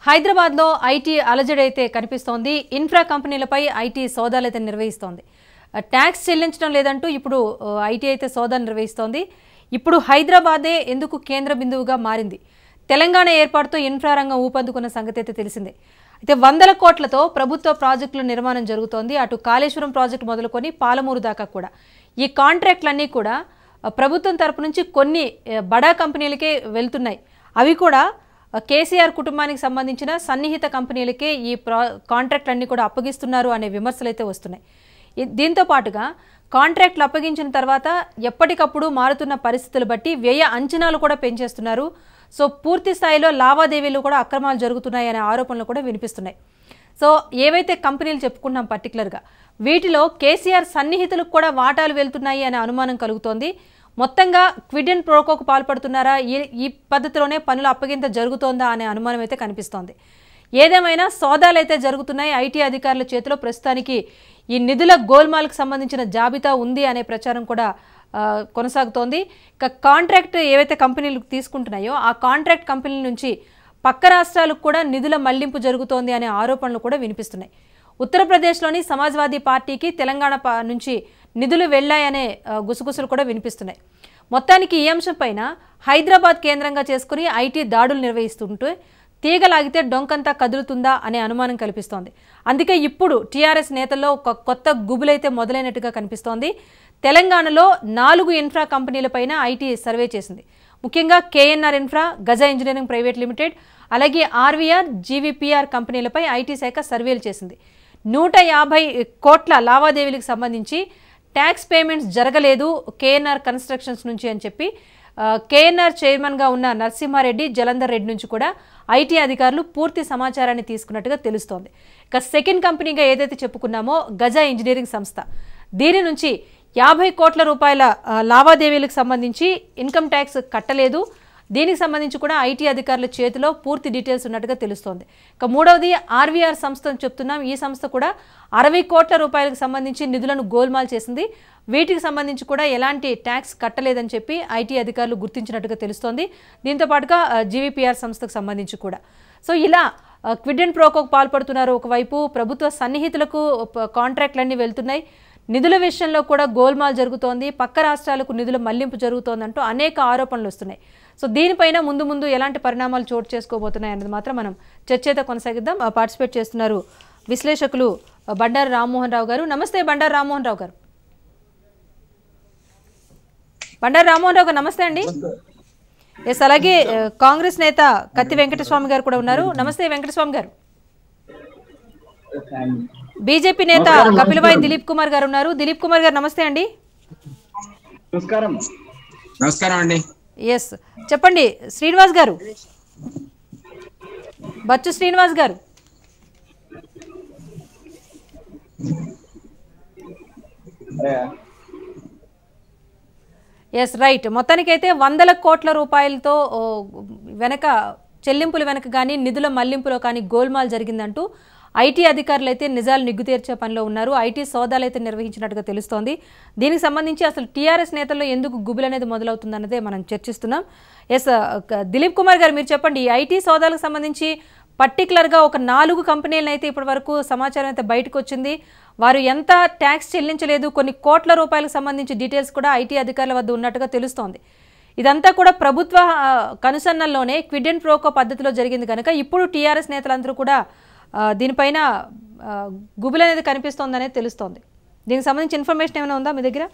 హైదరాబాద్లో ఐటీ అలజడైతే కనిపిస్తోంది ఇన్ఫ్రా కంపెనీలపై ఐటీ సోదాలైతే నిర్వహిస్తోంది ట్యాక్స్ చెల్లించడం లేదంటూ ఇప్పుడు ఆ, ఐటీ అయితే సోదాలు నిర్వహిస్తోంది ఇప్పుడు హైదరాబాదే ఎందుకు కేంద్ర బిందువుగా మారింది తెలంగాణ ఏర్పాటుతో ఇన్ఫ్రా రంగం ఊపందుకున్న సంగతి అయితే తెలిసిందే అయితే వందల కోట్లతో ప్రభుత్వ ప్రాజెక్టుల నిర్మాణం జరుగుతోంది అటు కాళేశ్వరం ప్రాజెక్టు మొదలుకొని పాలమూరు దాకా కూడా ఈ కాంట్రాక్టులన్నీ కూడా ఆ, ప్రభుత్వం తరపు నుంచి కొన్ని ఆ, బడా కంపెనీలకే వెళ్తున్నాయి అవి కూడా ఆ, కేసీఆర్ కుటుంబానికి సంబంధించిన సన్నిహిత కంపెనీలకే ఈ ప్రా కాంట్రాక్ట్ అన్ని కూడా అప్పగిస్తున్నారు అనే విమర్శలు అయితే వస్తున్నాయి ఈ- దీంతో పాటుగా కాంట్రాక్ట్లు అప్పగించిన తర్వాత ఎప్పటికప్పుడు మారుతున్న పరిస్థితులు బట్టి వ్యయ అంచనాలు కూడా పెంచేస్తున్నారు సో పూర్తి స్థాయిలో లావాదేవీలు కూడా అక్రమాలు జరుగుతున్నాయి అనే ఆరోపణలు కూడా వినిపిస్తున్నాయి సో ఏవైతే కంపెనీలు చెప్పుకున్నాం పర్టికులర్గా వీటిలో కేసీఆర్ సన్నిహితులకు కూడా వాటాలు వెళ్తున్నాయి అనే అనుమానం కలుగుతోంది మొత్తంగా క్విడ్ అండ్ ప్రోకోకు పాల్పడుతున్నారా ఈ ఈ పద్ధతిలోనే పనుల అప్పగింత జరుగుతోందా అనే అనుమానం అయితే కనిపిస్తోంది ఏదేమైనా సోదాలు అయితే జరుగుతున్నాయి ఐటీ అధికారుల చేతిలో ప్రస్తుతానికి ఈ నిధుల గోల్మాల్కి సంబంధించిన జాబితా ఉంది అనే ప్రచారం కూడా ఆ, కొనసాగుతోంది ఇక కాంట్రాక్ట్ ఏవైతే కంపెనీలు తీసుకుంటున్నాయో ఆ కాంట్రాక్ట్ కంపెనీల నుంచి పక్క రాష్ట్రాలకు కూడా నిధుల మళ్లింపు జరుగుతోంది అనే ఆరోపణలు కూడా వినిపిస్తున్నాయి ఉత్తరప్రదేశ్లోని సమాజ్వాదీ పార్టీకి తెలంగాణ పా- నుంచి నిధులు వెళ్లాయనే ఆ, గుసగుసలు కూడా వినిపిస్తున్నాయి మొత్తానికి ఈ అంశంపైన హైదరాబాద్ కేంద్రంగా చేసుకుని ఐటీ దాడులు నిర్వహిస్తుంటే తీగలాగితే డొంకంతా కదులుతుందా అనే అనుమానం కల్పిస్తోంది అందుకే ఇప్పుడు టీఆర్ఎస్ నేతల్లో ఒక కొత్త గుబులైతే మొదలైనట్టుగా కనిపిస్తోంది తెలంగాణలో నాలుగు ఇన్ఫ్రా కంపెనీలపైన ఐటీ సర్వే చేసింది ముఖ్యంగా KNR infra Gaja engineering private limited అలాగే ఆర్వీఆర్ జీవీపీఆర్ కంపెనీలపై ఐటీ శాఖ సర్వేలు చేసింది నూట యాభై కోట్ల లావాదేవీలకు సంబంధించి ట్యాక్స్ పేమెంట్స్ జరగలేదు కేఎన్ఆర్ కన్స్ట్రక్షన్స్ నుంచి అని చెప్పి ఆ, కేఎన్ఆర్ చైర్మన్గా ఉన్న నరసింహారెడ్డి జలంధర్ రెడ్డి నుంచి కూడా ఐటీ అధికారులు పూర్తి సమాచారాన్ని తీసుకున్నట్టుగా తెలుస్తోంది ఇక సెకండ్ కంపెనీగా ఏదైతే చెప్పుకున్నామో గజా ఇంజనీరింగ్ సంస్థ దీని నుంచి యాభై కోట్ల రూపాయల ఆ, లావాదేవీలకు సంబంధించి ఇన్కమ్ ట్యాక్స్ కట్టలేదు దీనికి సంబంధించి కూడా ఐటీ అధికారుల చేతిలో పూర్తి డీటెయిల్స్ ఉన్నట్టుగా తెలుస్తోంది ఇక మూడవది ఆర్వీఆర్ సంస్థ అని చెప్తున్నాం ఈ సంస్థ కూడా అరవై కోట్ల రూపాయలకు సంబంధించి నిధులను గోల్మాల్ చేసింది వీటికి సంబంధించి కూడా ఎలాంటి ట్యాక్స్ కట్టలేదని చెప్పి ఐటీ అధికారులు గుర్తించినట్టుగా తెలుస్తోంది దీంతో పాటుగా జీవీపీఆర్ సంస్థకు సంబంధించి కూడా సో ఇలా ఆ, క్విడ్ అండ్ ప్రోకోకు పాల్పడుతున్నారు ఒకవైపు ప్రభుత్వ సన్నిహితులకు ప- కాంట్రాక్ట్లన్నీ వెళ్తున్నాయి నిధుల విషయంలో కూడా గోల్మాల్ జరుగుతోంది పక్క రాష్ట్రాలకు నిధుల మళ్లింపు జరుగుతోందంటూ అనేక ఆరోపణలు వస్తున్నాయి సో దీనిపైన ముందు ముందు ఎలాంటి పరిణామాలు చోటు చేసుకోబోతున్నాయి అన్నది మాత్రం మనం చర్చ అయితే కొనసాగిద్దాం ఆ, పార్టిసిపేట్ చేస్తున్నారు విశ్లేషకులు ఆ, బండారు రామ్మోహన్ రావు గారు నమస్తే బండారు రామ్మోహన్ రావు గారు బండారు రామ్మోహన్ రావు గారు నమస్తే అండి ఎస్ అలాగే ఆ, కాంగ్రెస్ నేత కత్తి వెంకటస్వామి గారు కూడా ఉన్నారు నమస్తే వెంకటస్వామి గారు బీజేపీ నేత కపిలవాయి దిలీప్ కుమార్ గారు ఉన్నారు దిలీప్ కుమార్ గారు నమస్తే అండి నమస్కారం నమస్కారం అండి ఎస్ చెప్పండి శ్రీనివాస్ గారు బచ్చు శ్రీనివాస్ గారు ఎస్ రైట్ మొత్తానికైతే వందల కోట్ల రూపాయలతో ఓ, వెనక చెల్లింపుల వెనక కానీ నిధుల మళ్లింపులో కానీ గోల్మాల్ జరిగిందంటూ ఐటీ అధికారులు అయితే నిజాలు నిగ్గు తీర్చే పనిలో ఉన్నారు ఐటీ సోదాలు అయితే నిర్వహించినట్టుగా తెలుస్తోంది దీనికి సంబంధించి అసలు టీఆర్ఎస్ నేతల్లో ఎందుకు గుబులు అనేది మొదలవుతుందన్నదే మనం చర్చిస్తున్నాం ఎస్ క- దిలీప్ కుమార్ గారు మీరు చెప్పండి ఈ ఐటీ సోదాలకు సంబంధించి పర్టికులర్గా ఒక నాలుగు కంపెనీలను అయితే ఇప్పటి వరకు సమాచారం అయితే బయటకు వచ్చింది వారు ఎంత ట్యాక్స్ చెల్లించలేదు కొన్ని కోట్ల రూపాయలకు సంబంధించి డీటెయిల్స్ కూడా ఐటీ అధికారుల వద్ద ఉన్నట్టుగా తెలుస్తోంది ఇదంతా కూడా ప్రభుత్వ ఆ, కనుసన్నల్లోనే క్విడ్ అండ్ ప్రోకో పద్ధతిలో జరిగింది కనుక ఇప్పుడు టీఆర్ఎస్ నేతలందరూ కూడా ఆ, దీనిపైన ఆ, గుబులు అనేది కనిపిస్తోంది అనేది తెలుస్తోంది దీనికి సంబంధించి ఇన్ఫర్మేషన్ ఏమైనా ఉందా మీ దగ్గర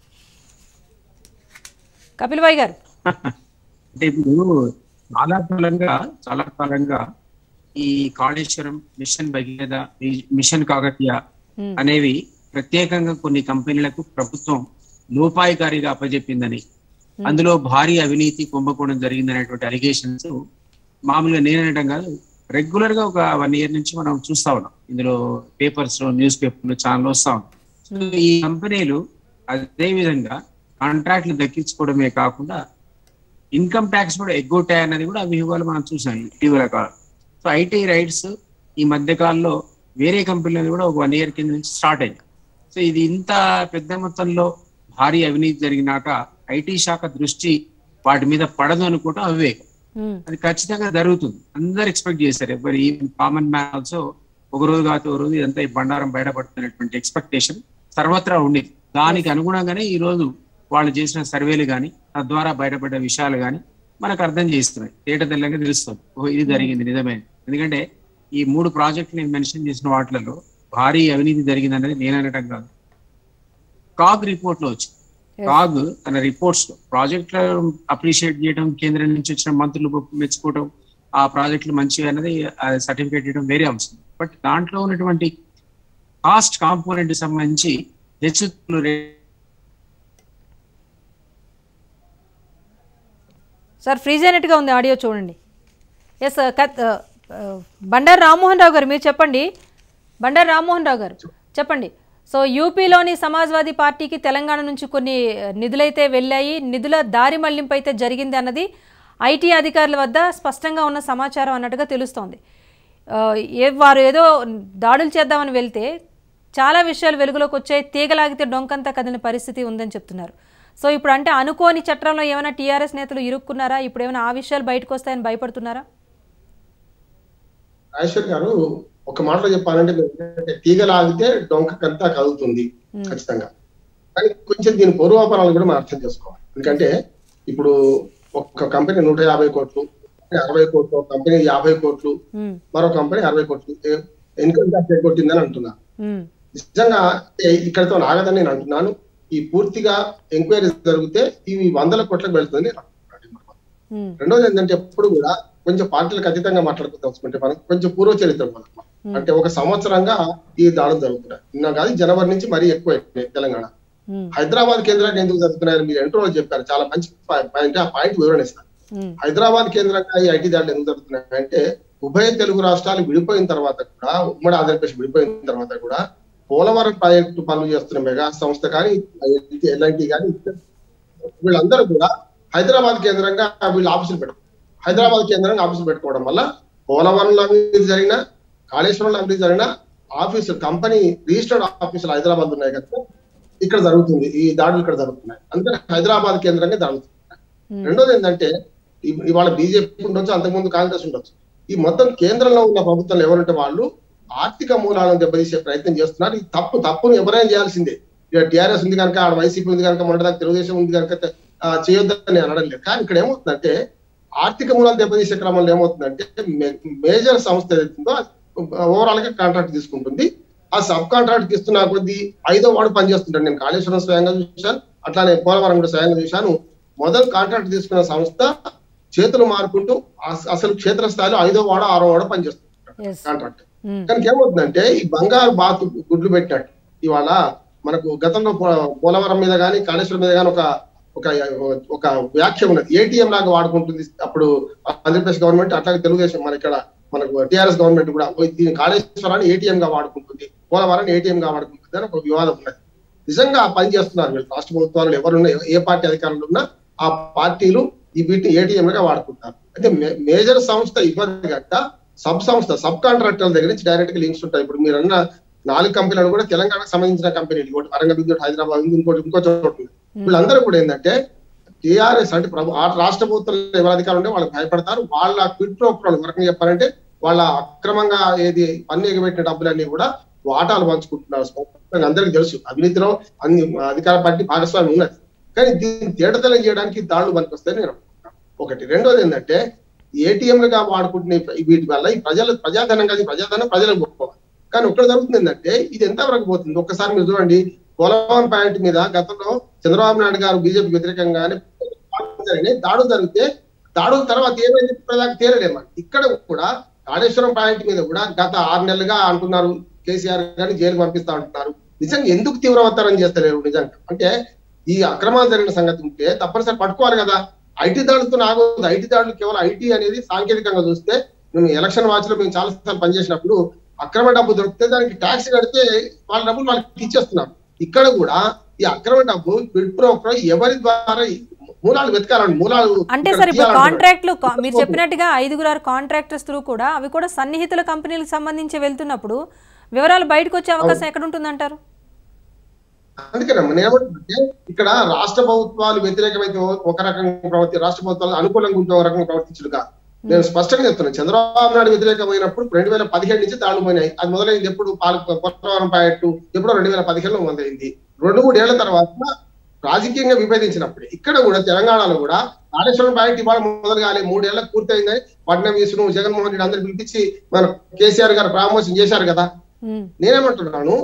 కపిల్ భాయ్ గారు అంటే ఇప్పుడు చాలా కాలంగా చాలా కాలంగా ఈ కాళేశ్వరం మిషన్ భగీరథ ఈ మిషన్ కాకతీయ Hmm. అనేవి ప్రత్యేకంగా కొన్ని కంపెనీలకు ప్రభుత్వం లోపాయికారిగా అప్పజెప్పిందని అందులో భారీ అవినీతి కుంభకోణం జరిగిందనేటువంటి అలిగేషన్స్ మామూలుగా నేనడం కాదు రెగ్యులర్ గా ఒక వన్ ఇయర్ నుంచి మనం చూస్తా ఉన్నాం ఇందులో పేపర్స్ లో న్యూస్ పేపర్లు ఛానల్ వస్తా ఉన్నాం సో ఈ కంపెనీలు అదే విధంగా కాంట్రాక్ట్లు దక్కించుకోవడమే కాకుండా ఇన్కమ్ ట్యాక్స్ కూడా ఎగ్గొట్టాయి అన్నది కూడా వ్యూహాలు మనం చూసాం ఇటీవల కాలం సో ఐటీ రైట్స్ ఈ మధ్య కాలంలో వేరే కంపెనీలు కూడా ఒక వన్ ఇయర్ కింద నుంచి స్టార్ట్ అయింది సో ఇది ఇంత పెద్ద మొత్తంలో భారీ అవినీతి జరిగినాక ఐటీ శాఖ దృష్టి వాటి మీద పడదు అనుకోవటం అవివేకం ఉమ్, అది ఖచ్చితంగా జరుగుతుంది అందరు ఎక్స్పెక్ట్ చేశారు ఎవరి కామన్ మ్యాన్ ఆల్సో ఒక రోజు కాదు ఒక రోజు ఇదంతా ఈ బండారం బయటపడుతున్నటువంటి ఎక్స్పెక్టేషన్ సర్వత్రా ఉండేది దానికి అనుగుణంగానే ఈ రోజు వాళ్ళు చేసిన సర్వేలు కానీ తద్వారా బయటపడ్డ విషయాలు కానీ మనకు అర్థం చేస్తున్నాయి తేట తెల్లంగా తెలుస్తుంది ఓ ఇది జరిగింది నిజమే ఎందుకంటే ఈ మూడు ప్రాజెక్టులు నేను మెన్షన్ చేసిన వాటిలలో భారీ అవినీతి జరిగింది అనేది నేను అనటం కాదు కాగ్ రిపోర్ట్ లో వచ్చింది కాగ్ తన రిపోర్ట్స్ లో ప్రాజెక్ట్ అప్రిషియేట్ చేయడం కేంద్రం నుంచి వచ్చిన మంత్రులు మెచ్చుకోవడం ఆ ప్రాజెక్టులు మంచివి అన్నది సర్టిఫికేట్ చేయడం వేరే అంశం బట్ దాంట్లో ఉన్నటువంటి కాస్ట్ కాంపోనెంట్ సంబంధించి హెచ్చులు సార్ ఫ్రీజ్ అయినట్టుగా ఉంది ఆడియో చూడండి ఎస్ బండారు రామ్మోహన్ రావు గారు మీరు చెప్పండి బండారు రామ్మోహన్ రావు గారు చెప్పండి సో యూపీలోని సమాజ్వాదీ పార్టీకి తెలంగాణ నుంచి కొన్ని ఆ, నిధులైతే వెళ్ళాయి నిధుల దారి మళ్లింపు అయితే జరిగింది అన్నది ఐటీ అధికారుల వద్ద స్పష్టంగా ఉన్న సమాచారం అన్నట్టుగా తెలుస్తోంది ఆ, ఏ వారు ఏదో దాడులు చేద్దామని వెళ్తే చాలా విషయాలు వెలుగులోకి వచ్చాయి తీగలాగితే డొంకంతా కదిలిన పరిస్థితి ఉందని చెప్తున్నారు సో ఇప్పుడు అంటే అనుకోని చట్రంలో ఏమైనా టీఆర్ఎస్ నేతలు ఇరుక్కున్నారా ఇప్పుడు ఏమైనా ఆ విషయాలు బయటకు వస్తాయని భయపడుతున్నారా రాజేశ్వర్ గారు ఒక మాటలో చెప్పాలంటే మీరు తీగలాగితే డొంకంతా కదులుతుంది Hmm. ఖచ్చితంగా కానీ కొంచెం దీని పూర్వాపరాలు కూడా మనం అర్థం చేసుకోవాలి ఎందుకంటే ఇప్పుడు ఒక కంపెనీ నూట యాభై కోట్లు అరవై కోట్లు ఒక కంపెనీ యాభై కోట్లు ఉమ్, మరో కంపెనీ అరవై కోట్లు ఇన్కమ్ ట్యాక్స్ కొట్టిందని అంటున్నారు ఉమ్, నిజంగా ఏ- ఇక్కడతో ఆగదని నేను అంటున్నాను ఈ పూర్తిగా ఎంక్వైరీ జరిగితే ఇవి వందల కోట్లకు వెళ్తుంది నేను అంటున్నాను. ఉమ్, రెండోది ఏంటంటే ఎప్పుడు కూడా కొంచెం పార్టీలకు అతీతంగా మాట్లాడుకోదలుచుకుంటే మనం కొంచెం పూర్వ చరిత్ర మనం అంటే ఒక సంవత్సరంగా ఈ దాడులు జరుగుతున్నాయి నిన్న కాదు జనవరి నుంచి మరీ ఎక్కువ అయినాయి తెలంగాణ ఉమ్, హైదరాబాద్ కేంద్రానికి ఎందుకు జరుగుతున్నాయని మీరు ఎంట్రోలో చెప్పారు చాలా మంచి పాయింట్ ఆ పాయింట్ వివరణిస్తారు ఉమ్, హైదరాబాద్ కేంద్రంగా ఈ ఐటీ దాడులు ఎందుకు జరుగుతున్నాయి అంటే ఉభయ తెలుగు రాష్ట్రాలు విడిపోయిన తర్వాత కూడా ఉమ్మడి ఆంధ్రప్రదేశ్ విడిపోయిన తర్వాత కూడా పోలవరం ప్రాజెక్టు పనులు చేస్తున్న మెగా సంస్థ కానీ ఎల్ఐటి కానీ వీళ్ళందరూ కూడా హైదరాబాద్ కేంద్రంగా వీళ్ళు ఆఫీసులు పెట్టు హైదరాబాద్ కేంద్రంగా ఆఫీసులు పెట్టుకోవడం వల్ల పోలవరంలో అభివృద్ధి జరిగిన కాళేశ్వరంలో అభివృద్ధి జరిగిన ఆఫీసు కంపెనీ రిజిస్టర్డ్ ఆఫీసులు హైదరాబాద్ ఉన్నాయి కనుక ఇక్కడ జరుగుతుంది ఈ దాడులు ఇక్కడ జరుగుతున్నాయి అందుకని హైదరాబాద్ కేంద్రంగా జరుగుతుంది ఉమ్, రెండోది ఏంటంటే ఇ- ఇవాళ బీజేపీ ఉండొచ్చు అంతకుముందు కాంగ్రెస్ ఉండొచ్చు ఈ మొత్తం కేంద్రంలో ఉన్న ప్రభుత్వంలో ఎవరుంటే వాళ్ళు ఆర్థిక మూలాలను దెబ్బతీసే ప్రయత్నం చేస్తున్నారు ఈ తప్పు తప్పును ఎవరైనా చేయాల్సిందే ఇక టిఆర్ఎస్ ఉంది కనుక ఆడ వైసీపీ ఉంది కనుక మొన్నటిదాకా తెలుగుదేశం ఉంది కనుక ఆ, చేయొద్దని అనడం లేదు కానీ ఇక్కడ ఏమవుతుందంటే ఆర్థిక మూలాలు దెబ్బతీసే క్రమంలో ఏమవుతుందంటే మే- మేజర్ సంస్థ ఏదైతుందో ఓవరాల్ గా కాంట్రాక్ట్ తీసుకుంటుంది ఆ సబ్ కాంట్రాక్ట్ ఇస్తున్న కొద్దీ ఐదో వాడు పనిచేస్తుంటాడు నేను కాళేశ్వరం స్వయంగా చూశాను అట్లానే పోలవరం కూడా స్వయంగా చూశాను మొదలు కాంట్రాక్ట్ తీసుకున్న సంస్థ చేతులు మారుకుంటూ అస- అసలు క్షేత్రస్థాయిలో ఐదో వాడ ఆరో వాడ పనిచేస్తుంటాడు yes, కాంట్రాక్ట్ ఉమ్, కానీ ఏమవుతుందంటే ఈ బంగారు బాతు గుడ్లు పెట్టినట్టు ఇవాళ మనకు గతంలో పో- పోలవరం మీద కానీ కాళేశ్వరం మీద కానీ ఒక ఒక ఒక వ్యాఖ్య ఉన్నది ఏటీఎం లాగా వాడుకుంటుంది అప్పుడు ఆంధ్రప్రదేశ్ గవర్నమెంట్ అట్లాగే తెలుగుదేశం మన ఇక్కడ మనకు టిఆర్ఎస్ గవర్నమెంట్ కూడా ఓ దీని కాళేశ్వరాన్ని ఏటీఎం గా వాడుకుంటుంది పోలవరాన్ని ఏటీఎం గా వాడుకుంటుంది అని ఒక వివాదం ఉన్నది నిజంగా ఆ పని చేస్తున్నారు వీళ్ళు రాష్ట్ర ప్రభుత్వాలు ఎవరున్నా ఏ పార్టీ అధికారులు ఉన్నా ఆ పార్టీలు ఈ వీటిని ఏటీఎం గా వాడుకుంటారు అయితే మే- మేజర్ సంస్థ ఇవ్వదు కనుక సబ్ సంస్థ సబ్ కాంట్రాక్టర్ల దగ్గర నుంచి డైరెక్ట్ గా లింక్స్ ఉంటాయి ఇప్పుడు మీరు అన్న నాలుగు కంపెనీలు కూడా తెలంగాణకు సంబంధించిన కంపెనీలు ఒకటి వరంగల్ విద్యుత్ హైదరాబాద్ ఉంది, ఇంకోటి ఇంకో చోట ఉంది. వీళ్ళందరూ కూడా ఏంటంటే టీఆర్ఎస్ అంటే ప్రభు ఆ రాష్ట్ర ప్రభుత్వంలో ఎవరు అధికారులు ఉంటే వాళ్ళకి భయపడతారు వాళ్ళ క్విట్ ప్రో వరకు చెప్పారంటే వాళ్ళ అక్రమంగా ఏది పన్ను ఎగబెట్టిన డబ్బులన్నీ కూడా వాటాలు పంచుకుంటున్నారు స్పష్టంగా అందరికీ తెలుసు అవినీతిలో అన్ని అధికార పార్టీ భాగస్వామి ఉన్నది కానీ దీన్ని తేటతెల్లం చేయడానికి దాడులు పనికొస్తాయని నేను అనుకుంటున్నాను ఒకటి రెండోది ఏంటంటే ఏటీఎంలుగా వాడుకుంటున్న ఈ వీటి వల్ల ఈ ప్రజల ప్రజాధనం కాదు ఈ ప్రజాధనం ప్రజలకు పోవాలి కానీ ఒక్కడ జరుగుతుంది ఏంటంటే ఇది ఎంత వరకు పోతుంది ఒక్కసారి మీరు చూడండి పోలవరం పాయింట్ మీద గతంలో చంద్రబాబు నాయుడు గారు బీజేపీ వ్యతిరేకంగానే జరిగినాయి దాడులు జరిగితే దాడుల తర్వాత ఏమైంది ఇప్పటిదాకా తేలలేమా ఇక్కడ కూడా కాళేశ్వరం పాయింట్ మీద కూడా గత ఆరు నెలలుగా అంటున్నారు కేసీఆర్ గారిని జైలుకు పంపిస్తా అంటున్నారు నిజంగా ఎందుకు తీవ్రవత్తరం చేస్తలేరు నిజంగా అంటే ఈ అక్రమాలు జరిగిన సంగతి ఉంటే తప్పనిసరి పట్టుకోవాలి కదా ఐటీ దాడులతో ఆగదు ఐటీ దాడులు కేవలం ఐటీ అనేది సాంకేతికంగా చూస్తే మేము ఎలక్షన్ వాచ్ లో మేము చాలా సార్లు పనిచేసినప్పుడు అక్రమ డబ్బు దొరికితే దానికి ట్యాక్స్ కడితే వాళ్ళ డబ్బులు వాళ్ళకి ఇచ్చేస్తున్నారు ఇక్కడ కూడా ఈ అక్రమ డబ్బు క్విడ్ ప్రో క్వో ఎవరి ద్వారా ఈ మూలాలు వెతకాలండి మూలాలు అంటే ఇక్కడ సార్ ఇప్పుడు తీయాలంటున్నారు. కాంట్రాక్ట్లు కా- మీరు చెప్పినట్టుగా ఐదుగురు ఆరు కాంట్రాక్టర్స్ త్రూ కూడా అవి కూడా సన్నిహితుల కంపెనీలకు సంబంధించి వెళ్తున్నప్పుడు వివరాలు బయటకు వచ్చే అవకాశం ఎక్కడ ఉంటుందంటారు అందుకనే నేను ఏమంటున్నానంటే ఇక్కడ రాష్ట్ర ప్రభుత్వాలు వ్యతిరేకమైతే ఓ- ఒక రకంగా ప్రవర్తి రాష్ట్ర ప్రభుత్వాలు అనుకూలంగా ఉంటే ఒక రకంగా ప్రవర్తించుడుగా నేను స్పష్టంగా చెప్తున్నాను చంద్రబాబు నాయుడు వ్యతిరేకమైనప్పుడు రెండు వేల పదిహేడు నుంచి దాడులు పోయినాయి అది మొదలైంది ఎప్పుడు పాల పోలవరం ప్రాజెక్టు ఎప్పుడో రెండు వేల పదిహేనులో మొదలైంది రెండు మూడు ఏళ్ల తర్వాత రాజకీయంగా విభేదించినప్పుడు ఇక్కడ కూడా తెలంగాణలో కూడా కాళేశ్వరం ప్రాజెక్ట్ ఇవాళ మొదలు కాలే మూడేళ్లకు పూర్తయిందని ఫడ్నవీసును జగన్మోహన్ రెడ్డి అందరు పిలిపించి మన కేసీఆర్ గారు ప్రామోషన్ చేశారు కదా ఉమ్, నేనేమంటున్నాను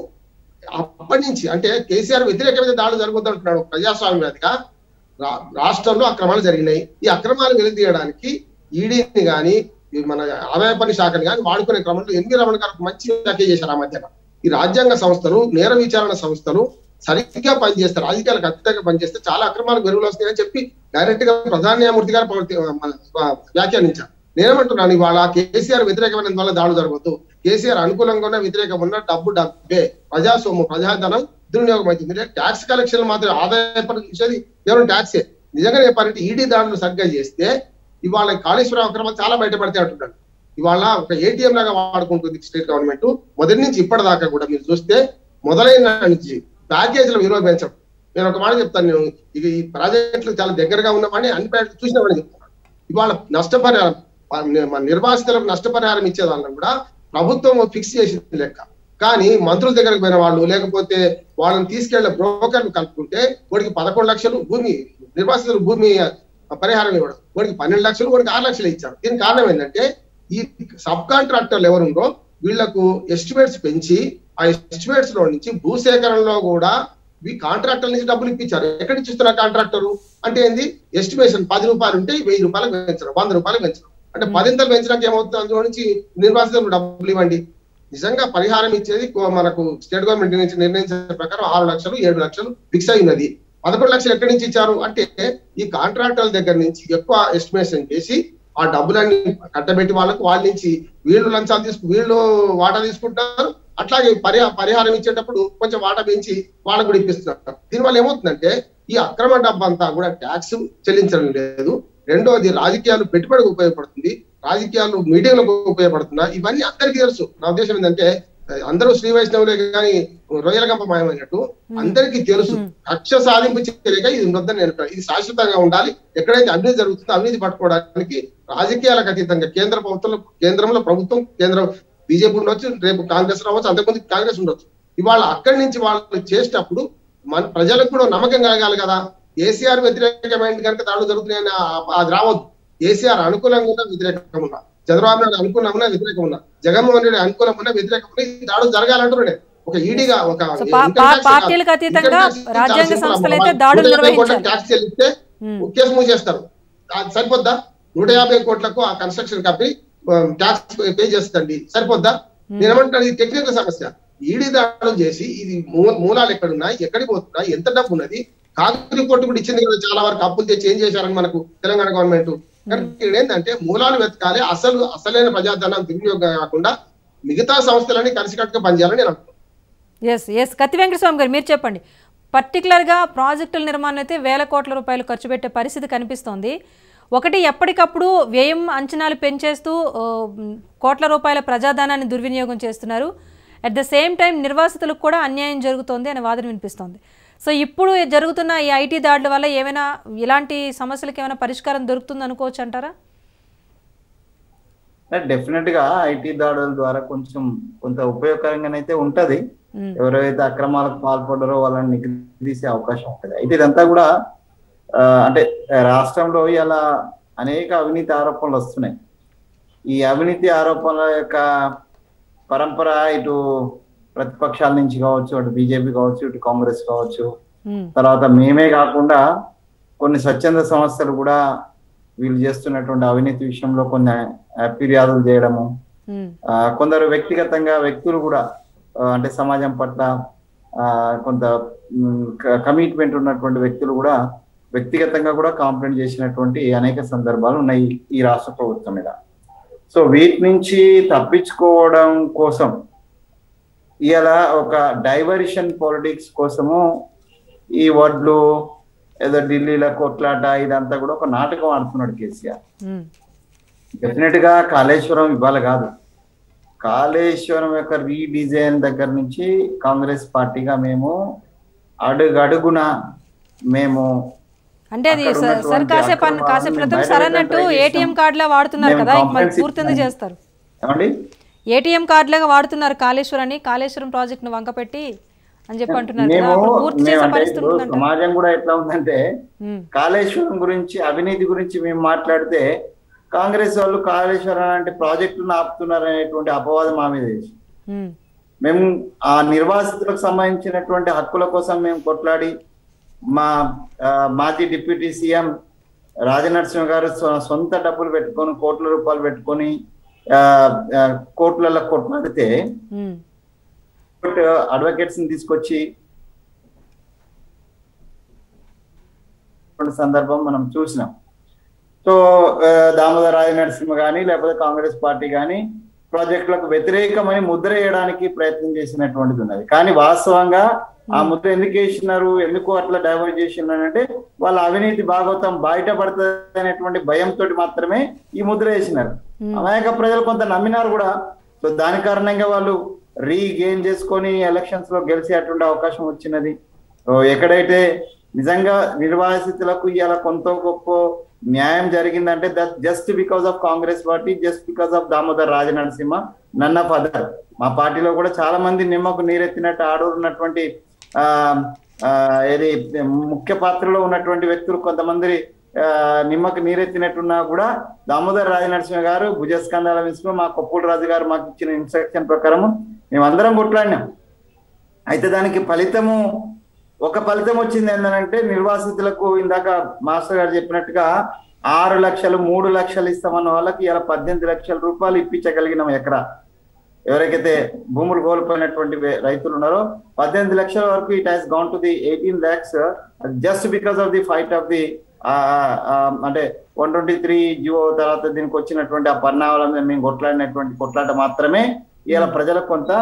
అప్పటి నుంచి అంటే కేసీఆర్ వ్యతిరేకమైన దాడులు జరుగుద్ది అంటున్నాడు ప్రజాస్వామ్యవాదిగా రా- రాష్ట్రంలో అక్రమాలు జరిగినాయి ఈ అక్రమాలు వెలితీయడానికి ఈడీని గాని ఈ మన ఆదాయ పన్ను శాఖని కానీ వాడుకునే క్రమంలో ఎన్వి రమణ గారు ఒక మంచి వ్యాఖ్య చేశారు ఆ మధ్యన ఈ రాజ్యాంగ సంస్థలు నేర విచారణ సంస్థలు సరిగ్గా పనిచేస్తే రాజకీయాలకు అతీతంగా పనిచేస్తే చాలా అక్రమాలు వెలుగులు వస్తాయని చెప్పి డైరెక్ట్ గా ప్రధాన న్యాయమూర్తి గారు ప్రవర్తి- మన- వ్యాఖ్యానించారు నేనేమంటున్నాను ఇవాళ కేసీఆర్ వ్యతిరేకమైన వల్ల దాడులు జరగవద్దు కేసీఆర్ అనుకూలంగా ఉన్న వ్యతిరేకం ఉన్న డబ్బు డబ్బే ప్రజాసొమ్ము ప్రజాధనం దుర్వినియోగం అవుతుంది ట్యాక్స్ కలెక్షన్ మాత్రం ఆదాయపరిచేది కేవలం ట్యాక్సే నిజంగా చెప్పాలంటే ఈడీ దాడులు సరిగ్గా చేస్తే ఇవాళ కాళేశ్వరం అక్రమాలు చాలా బయటపడతాయి అంటున్నాడు ఇవాళ ఒక ఏటీఎం లాగా వాడుకుంటుంది స్టేట్ గవర్నమెంట్ మొదటి నుంచి ఇప్పటిదాకా కూడా మీరు చూస్తే మొదలైన నుంచి ప్యాకేజీల విలువ పెంచడం నేను ఒక మాట చెప్తాను నేను ఇక ఈ ప్రాజెక్టులు చాలా దగ్గరగా ఉన్నామని అన్ని ప్రాజెక్టులు చూసినామని చెప్తున్నాను ఇవాళ నష్టపరిహారం మన నిర్వాసితులకు నష్టపరిహారం ఇచ్చేదాన్ని కూడా ప్రభుత్వం ఫిక్స్ చేసింది లెక్క కానీ మంత్రుల దగ్గరకు పోయిన వాళ్ళు లేకపోతే వాళ్ళని తీసుకెళ్లే బ్రోకర్లు కలుపుకుంటే వాడికి పదకొండు లక్షలు భూమి నిర్వాసితులు భూమి పరిహారం ఇవ్వడం వాడికి పన్నెండు లక్షలు వాడికి ఆరు లక్షలు ఇచ్చారు దీనికి కారణం ఏంటంటే ఈ సబ్ కాంట్రాక్టర్లు ఎవరుండో వీళ్లకు ఎస్టిమేట్స్ పెంచి ఆ ఎస్టిమేట్స్ లో నుంచి భూసేకరణలో కూడా ఈ కాంట్రాక్టర్ నుంచి డబ్బులు ఇప్పించారు ఎక్కడి నుంచి ఇస్తున్నారు కాంట్రాక్టర్ అంటే ఏంది ఎస్టిమేషన్ పది రూపాయలు ఉంటే వెయ్యి రూపాయలకు పెంచడం వంద రూపాయలకు పెంచడం అంటే పదింతలు పెంచడానికి ఏమవుతుంది అందులో నుంచి నిర్వాసితులకు డబ్బులు ఇవ్వండి నిజంగా పరిహారం ఇచ్చేది కో- మనకు స్టేట్ గవర్నమెంట్ నుంచి నిర్ణయించిన ప్రకారం ఆరు లక్షలు ఏడు లక్షలు ఫిక్స్ అయి ఉన్నది పదకొండు లక్షలు ఎక్కడి నుంచి ఇచ్చారు అంటే ఈ కాంట్రాక్టర్ల దగ్గర నుంచి ఎక్కువ ఎస్టిమేషన్ చేసి ఆ డబ్బులన్నీ కట్టబెట్టి వాళ్ళకు వాళ్ళ నుంచి వీళ్ళు లంచాలు తీసుకు వీళ్ళు వాటా తీసుకుంటారు అట్లాగే పరిహా పరిహారం ఇచ్చేటప్పుడు కొంచెం వాటా పెంచి వాళ్ళకు కూడా ఇప్పిస్తున్నారు దీనివల్ల ఏమవుతుందంటే ఈ అక్రమ డబ్బు అంతా కూడా ట్యాక్స్ చెల్లించడం లేదు రెండోది రాజకీయాలు పెట్టుబడికి ఉపయోగపడుతుంది రాజకీయాలు మీడియాలకు ఉపయోగపడుతున్నా ఇవన్నీ అందరికీ తెలుసు నా ఉద్దేశం ఏంటంటే అందరూ శ్రీ వైష్ణవులే కానీ రొయ్యల గంప మాయమైనట్టు అందరికీ తెలుసు కక్ష సాధింపు చర్యగా ఇది ఉండొద్దని నేను అంటున్నాను. ఇది శాశ్వతంగా ఉండాలి ఎక్కడైతే అవినీతి జరుగుతుందో అవినీతి పట్టుకోవడానికి రాజకీయాలకు అతీతంగా కేంద్ర ప్రభుత్వంలో కేంద్రంలో ప్రభుత్వం కేంద్రం బీజేపీ ఉండొచ్చు రేపు కాంగ్రెస్ రావచ్చు అంతకుముందు కాంగ్రెస్ ఉండొచ్చు ఇవాళ అక్కడి నుంచి వాళ్ళు చేసేటప్పుడు మన ప్రజలకు కూడా నమ్మకం కలగాలి కదా కేసీఆర్ వ్యతిరేకమైన కనుక దాడులు జరుగుతున్నాయని ఆ- అది రావద్దు కేసీఆర్ అనుకూలంగా ఉన్న వ్యతిరేకంగా ఉన్నా చంద్రబాబు నాయుడు అనుకూలంగా ఉన్నా వ్యతిరేకం ఉన్నా జగన్మోహన్ రెడ్డి అనుకూలంగా ఉన్నా వ్యతిరేకం ఉన్నా ఈ దాడులు జరగాలంటున్నాడు ఒక ఈడీగా ఒక సో పా- income పా- tax పార్టీలకు కాదు. అతీతంగా income tax చాలా రాజ్యాంగ simple సంస్థలు అమ్మా. అయితే దాడులు నూట యాభై కోట్ల నిర్వహించాలి. ట్యాక్స్ చెల్లిస్తే ఉమ్. కేసు మూసేస్తారు అది సరిపోద్దా నూట యాభై కోట్లకు ఆ కన్స్ట్రక్షన్ కంపెనీ ట్యాక్స్ పే చేస్తుంది సరిపోద్దా నేనేమంటాను ఇది టెక్నికల్ సమస్య ఈడీ దాడులు చేసి ఇది మూ- మూలాలు ఎక్కడున్నాయి ఎక్కడికి పోతున్నాయి ఎంత డబ్బు ఉన్నది కాంగ్రెస్ రిపోర్ట్ కూడా ఇచ్చింది కదా చాలా వరకు అప్పులు తెచ్చి ఏం చేశారని మనకు తెలంగాణ గవర్నమెంట్ కానీ ఇక్కడ ఏంటంటే మూలాలు వెతకాలి అసలు అసలైన ప్రజాధనం దుర్వినియోగం కాకుండా మిగతా సంస్థలన్నీ కలిసికట్టుగా పనిచేయాలని నేను అనుకుంటున్నాను ఎస్ ఎస్ కత్తి వెంకటస్వామి గారు మీరు చెప్పండి పర్టికులర్గా ప్రాజెక్టుల నిర్మాణం అయితే వేల కోట్ల రూపాయలు ఖర్చు పెట్టే పరిస్థితి కనిపిస్తోంది ఒకటి ఎప్పటికప్పుడు వ్యయం అంచనాలు పెంచేస్తూ ఆ, మ్, కోట్ల రూపాయల ప్రజాధనాన్ని దుర్వినియోగం చేస్తున్నారు అట్ ద సేమ్ టైం నిర్వాసితులకు కూడా అన్యాయం జరుగుతోంది అనే వాదన వినిపిస్తోంది సో ఇప్పుడు జరుగుతున్న ఈ ఐటీ దాడుల వల్ల ఏమైనా ఇలాంటి సమస్యలకు ఏమైనా పరిష్కారం దొరుకుతుంది అనుకోవచ్చు అంటారా డెఫినెట్ గా ఐటీ దాడుల ద్వారా కొంచెం కొంత ఉపయోగకరంగానైతే ఉంటది మ్, ఎవరైతే అక్రమాలకు పాల్పడ్డారో వాళ్ళని నిగ్రహీసే అవకాశం ఉంటుంది అయితే ఇదంతా కూడా ఆ, అంటే రాష్ట్రంలో ఇలా అనేక అవినీతి ఆరోపణలు వస్తున్నాయి ఈ అవినీతి ఆరోపణల యొక్క పరంపర ఇటు ప్రతిపక్షాల నుంచి కావచ్చు అటు బీజేపీ కావచ్చు ఇటు కాంగ్రెస్ కావచ్చు మ్, తర్వాత మేమే కాకుండా కొన్ని స్వచ్ఛంద సంస్థలు కూడా వీళ్ళు చేస్తున్నటువంటి అవినీతి విషయంలో కొన్ని ఆ, ఫిర్యాదులు చేయడము మ్, ఆ, కొందరు వ్యక్తిగతంగా వ్యక్తులు కూడా ఆ, అంటే సమాజం పట్ల ఆ, కొంత కమిట్మెంట్ ఉన్నటువంటి వ్యక్తులు కూడా వ్యక్తిగతంగా కూడా కాంప్లైంట్ చేసినటువంటి అనేక సందర్భాలు ఉన్నాయి ఈ రాష్ట్ర ప్రభుత్వం మీద సో వీటి నుంచి తప్పించుకోవడం కోసం ఇలా ఒక డైవర్షన్ పాలిటిక్స్ కోసము ఈ వడ్లు ఏదో ఢిల్లీలో కొట్లాట ఇదంతా కూడా ఒక నాటకం ఆడుతున్నాడు కేసీఆర్ మ్, డెఫినెట్ గా కాళేశ్వరం ఇవాళ కాదు కాళేశ్వరం యొక్క రీడిజైన్ దగ్గర నుంచి కాంగ్రెస్ పార్టీగా మేము అడుగు అడుగున మేము అంటే అది అక్కడ స- సార్ ఉన్నటువంటి కాసేపు అన్న- అక్రమాలను కాసేపు క్రితం బయట సార్ అన్నట్టు పెట్టడానికి ఏటీఎం ఇస్తాం. కార్డులా వాడుతున్నారు మేము కదా ఇక మరి complaints పూర్తి ఎందుకు ఇస్తాం. చేస్తారు ఏమండి ఏటీఎం కార్డులాగా వాడుతున్నారు కాళేశ్వరాన్ని కాళేశ్వరం ప్రాజెక్ట్ ను వంకపెట్టి అని చెప్పి అంటున్నారు కదా మేము అప్పుడు పూర్తి మేము చేసే అంటే పరిస్థితి ఇప్పుడు ఉంటుందంట సమాజం కూడా ఎట్లా ఉందంటే ఉమ్, కాళేశ్వరం గురించి అవినీతి గురించి మేము మాట్లాడితే కాంగ్రెస్ వాళ్ళు కాళేశ్వరం లాంటి ప్రాజెక్టులను ఆపుతున్నారు అనేటువంటి అపవాదం మా మీద వేసి ఉమ్, మేము ఆ నిర్వాసితులకు సంబంధించినటువంటి హక్కుల కోసం మేము కొట్లాడి మా ఆ, మాజీ డిప్యూటీ సీఎం రాజనరసింహ గారు సొ- సొంత డబ్బులు పెట్టుకొని కోట్ల రూపాయలు పెట్టుకొని ఆ, ఆ, కోట్లలో కొట్లాడితే ఉమ్, అడ్వకేట్స్ ని తీసుకొచ్చి ఇటువంటి సందర్భం మనం చూసినాం సో ఆ, దామోదర రాజ నరసింహ కానీ లేకపోతే కాంగ్రెస్ పార్టీ కానీ ప్రాజెక్టులకు వ్యతిరేకమని ముద్ర వేయడానికి ప్రయత్నం చేసినటువంటిది ఉన్నది కానీ వాస్తవంగా ఆ ముద్ర ఎందుకు వేసినారు ఎందుకు అట్లా డైవర్ట్ చేసినారు అంటే వాళ్ళ అవినీతి భాగవతం బయటపడుతుంది అనేటువంటి భయంతో మాత్రమే ఈ ముద్ర వేసినారు అమాయక ప్రజలు కొంత నమ్మినారు కూడా సో దాని కారణంగా వాళ్ళు రీగెయిన్ చేసుకొని ఎలక్షన్స్ లో గెలిచేటువంటి అవకాశం వచ్చినది సో ఎక్కడైతే నిజంగా నిర్వాసితులకు ఇవాళ కొంత గొప్ప న్యాయం జరిగిందంటే that just because of Congress party just because of Damodar Raja Narasimha none of other మా పార్టీలో కూడా చాలా మంది నిమ్మకు నీరెత్తినట్టు ఆడున్నటువంటి ఆ ఆ, ఏది ముఖ్య పాత్రలో ఉన్నటువంటి వ్యక్తులు కొంతమంది ఆ, నిమ్మకు నీరెత్తినట్టున్నా కూడా దామోదర్ రాజ నరసింహ గారు భుజస్కంధాల విసుకు మా కొప్పుల రాజు గారు మాకు ఇచ్చిన ఇన్స్ట్రక్షన్ ప్రకారము మేమందరం కొట్లాడినాం అయితే దానికి ఫలితము ఒక ఫలితం వచ్చింది ఏంటంటే నిర్వాసితులకు ఇందాక మాస్టర్ గారు చెప్పినట్టుగా ఆరు లక్షలు మూడు లక్షలు ఇస్తామన్న వాళ్ళకి ఇలా పద్దెనిమిది లక్షల రూపాయలు ఇప్పించగలిగినాం ఎకరా ఎవరికైతే భూములు కోల్పోయినటువంటి వే- రైతులు ఉన్నారో పద్దెనిమిది లక్షల వరకు it has gone to the eighteen lakhs just because of the fight of the అంటే వన్ ట్వంటీ త్రీ జియో తర్వాత దీనికి వచ్చినటువంటి ఆ పరిణామాల మీద మేము కొట్లాడినటువంటి కొట్లాట మాత్రమే ఇలా ప్రజలకు కొంత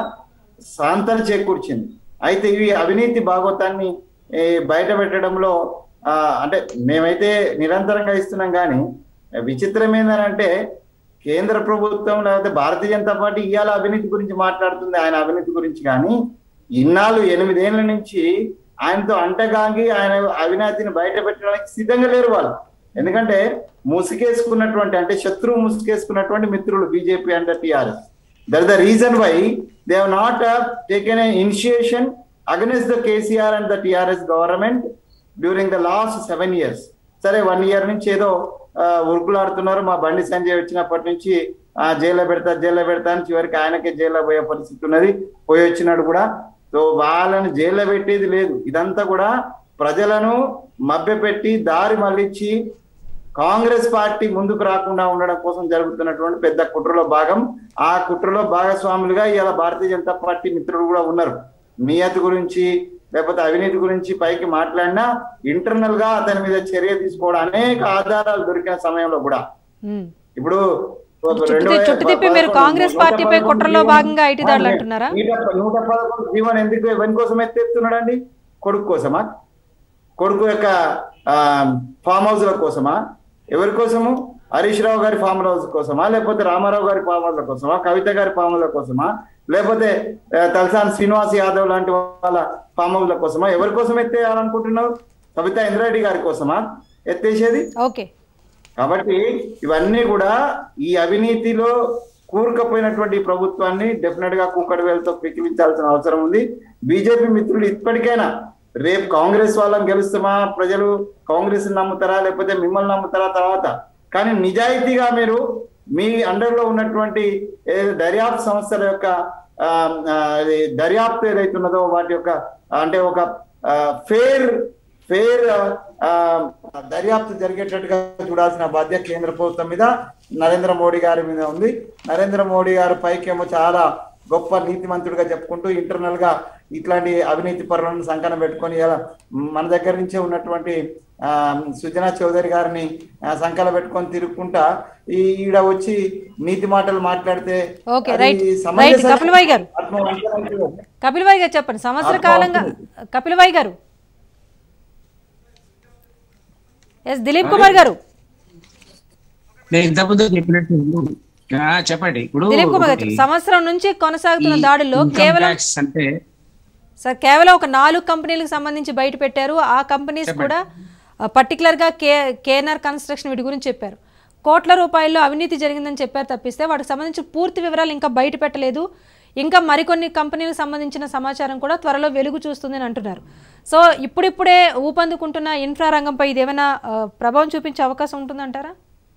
సాంతన చేకూర్చింది అయితే ఇవి అవినీతి భాగవతాన్ని ఏ, బయట పెట్టడంలో ఆ, అంటే మేమైతే నిరంతరంగా ఇస్తున్నాం కానీ విచిత్రం ఏంటంటే కేంద్ర ప్రభుత్వం లేకపోతే భారతీయ జనతా పార్టీ ఇవాళ అవినీతి గురించి మాట్లాడుతుంది ఆయన అవినీతి గురించి కానీ ఇన్నాళ్ళు ఎనిమిదేళ్ల నుంచి ఆయనతో అంటగాంగి ఆయన అవినీతిని బయట పెట్టడానికి సిద్ధంగా లేరు వాళ్ళు ఎందుకంటే ముసుగేసుకున్నటువంటి అంటే శత్రువు ముసుగేసుకున్నటువంటి మిత్రులు BJP and TRS that the reason why they have not taken initiation against the KCR and the TRS government during the last seven years సరే వన్ ఇయర్ నుంచి ఏదో ఆ, ఉరుకులాడుతున్నారు మా బండి సంజయ్ వచ్చినప్పటి నుంచి ఆ జైల్లో పెడతా జైల్లో పెడతా అని చివరికి ఆయనకే జైల్లో పోయే పరిస్థితి ఉన్నది పోయి వచ్చినాడు కూడా సో వాళ్ళని జైల్లో పెట్టేది లేదు ఇదంతా కూడా ప్రజలను మభ్యపెట్టి దారి మళ్ళించి కాంగ్రెస్ పార్టీ ముందుకు రాకుండా ఉండడం కోసం జరుగుతున్నటువంటి పెద్ద కుట్రలో భాగం ఆ కుట్రలో భాగస్వాములుగా ఇవాళ భారతీయ జనతా పార్టీ మిత్రులు కూడా ఉన్నారు నియతి గురించి లేకపోతే అవినీతి గురించి పైకి మాట్లాడినా ఇంటర్నల్ గా అతని మీద చర్య తీసుకోవడం అనేక ఆధారాలు దొరికిన సమయంలో కూడా ఉమ్. ఇప్పుడు ఒక చుట్టు రెండు తి- వేల చుట్టు తిప్పి మీరు పదకొండు, కాంగ్రెస్ నూట పార్టీపై పదకొండు కుట్రలో జీవన్- భాగంగా ఐటీ దాడులు అంటున్నారా? నూట- నూట పదకొండు జీవన్ ఎందుకు ఎవరి కోసం ఎత్తేస్తున్నాడండి కొడుకు కోసమా కొడుకు యొక్క ఆ, ఫామ్ హౌస్ల కోసమా ఎవరి కోసము హరీష్ రావు గారి ఫామ్ హౌస్ కోసమా లేకపోతే రామారావు గారి ఫామ్ హౌస్ల కోసమా కవిత గారి ఫామ్ హౌస్ల కోసమా లేకపోతే ఆ, తలసాని శ్రీనివాస్ యాదవ్ లాంటి వాళ్ళ ఫామ్ హౌస్ల కోసమా ఎవరి కోసం ఎత్తేయాలనుకుంటున్నావు కవిత ఇంద్రారెడ్డి గారి కోసమా ఎత్తేసేది ఓకే కాబట్టి ఇవన్నీ కూడా ఈ అవినీతిలో కూరుకుపోయినటువంటి ఈ ప్రభుత్వాన్ని డెఫినెట్ గా కుక్కడి వేలతో పిక్కిలించాల్సిన అవసరం ఉంది బీజేపీ మిత్రులు ఇప్పటికైనా రేపు కాంగ్రెస్ వాళ్ళని గెలుస్తామా ప్రజలు కాంగ్రెస్ నమ్ముతారా లేకపోతే మిమ్మల్ని నమ్ముతారా తర్వాత కానీ నిజాయితీగా మీరు మీ అండర్ లో ఉన్నటువంటి ఏ దర్యాప్తు సంస్థల యొక్క ఆ, ఆ, ఇది దర్యాప్తు ఏదైతున్నదో వాటి యొక్క అంటే ఒక ఫేర్ ఫేర్ దర్యాప్తు జరిగేటట్టుగా చూడాల్సిన బాధ్యత కేంద్ర ప్రభుత్వం మీద నరేంద్ర మోడీ గారి మీద ఉంది నరేంద్ర మోడీ గారి పైకేమో చాలా గొప్ప నీతిమంతుడిగా చెప్పుకుంటూ ఇంటర్నల్ గా ఇట్లాంటి అవినీతి పరులను సంకన పెట్టుకొని ఇలా మన దగ్గర నుంచే ఉన్నటువంటి ఆ, సుజనా చౌదరి గారిని ఆ, సంకల పెట్టుకొని తిరుగుకుంటా ఈ ఈడ వచ్చి నీతి మాటలు మాట్లాడితే ఓకే అది రైట్ రైట్ సమంజసమా? కపిల్ భాయ్ గారు ఆత్మవంచన కపిల్ భాయ్ గారు చెప్పండి సంవత్సర ఆత్మ కాలంగా కపిల్ భాయ్ గారు ఎస్ దిలీప్ కుమార్ గారు నేను ఇంతకుముందు చెప్పినట్టు ఆ, చెప్పండి ఇప్పుడు దిలీప్ కుమార్ గారు ఒకటి, సంవత్సరం నుంచి కొనసాగుతున్న ఈ దాడుల్లో income కేవలం tax అంటే సార్ కేవలం ఒక నాలుగు కంపెనీలకు సంబంధించి బయట పెట్టారు ఆ కంపెనీస్ కూడా ఆ, పర్టికులర్గా కే కేఎన్ఆర్ కన్స్ట్రక్షన్ వీటి గురించి చెప్పారు కోట్ల రూపాయల్లో అవినీతి జరిగిందని చెప్పారు తప్పిస్తే వాటికి సంబంధించిన పూర్తి వివరాలు ఇంకా బయట పెట్టలేదు ఇంకా మరికొన్ని కంపెనీలకు సంబంధించిన సమాచారం కూడా త్వరలో వెలుగు చూస్తుంది అని అంటున్నారు సో ఇప్పుడిప్పుడే ఊపందుకుంటున్న ఇన్ఫ్రా రంగంపై ఇది ఏమైనా ఆ, ప్రభావం చూపించే అవకాశం ఉంటుందంటారా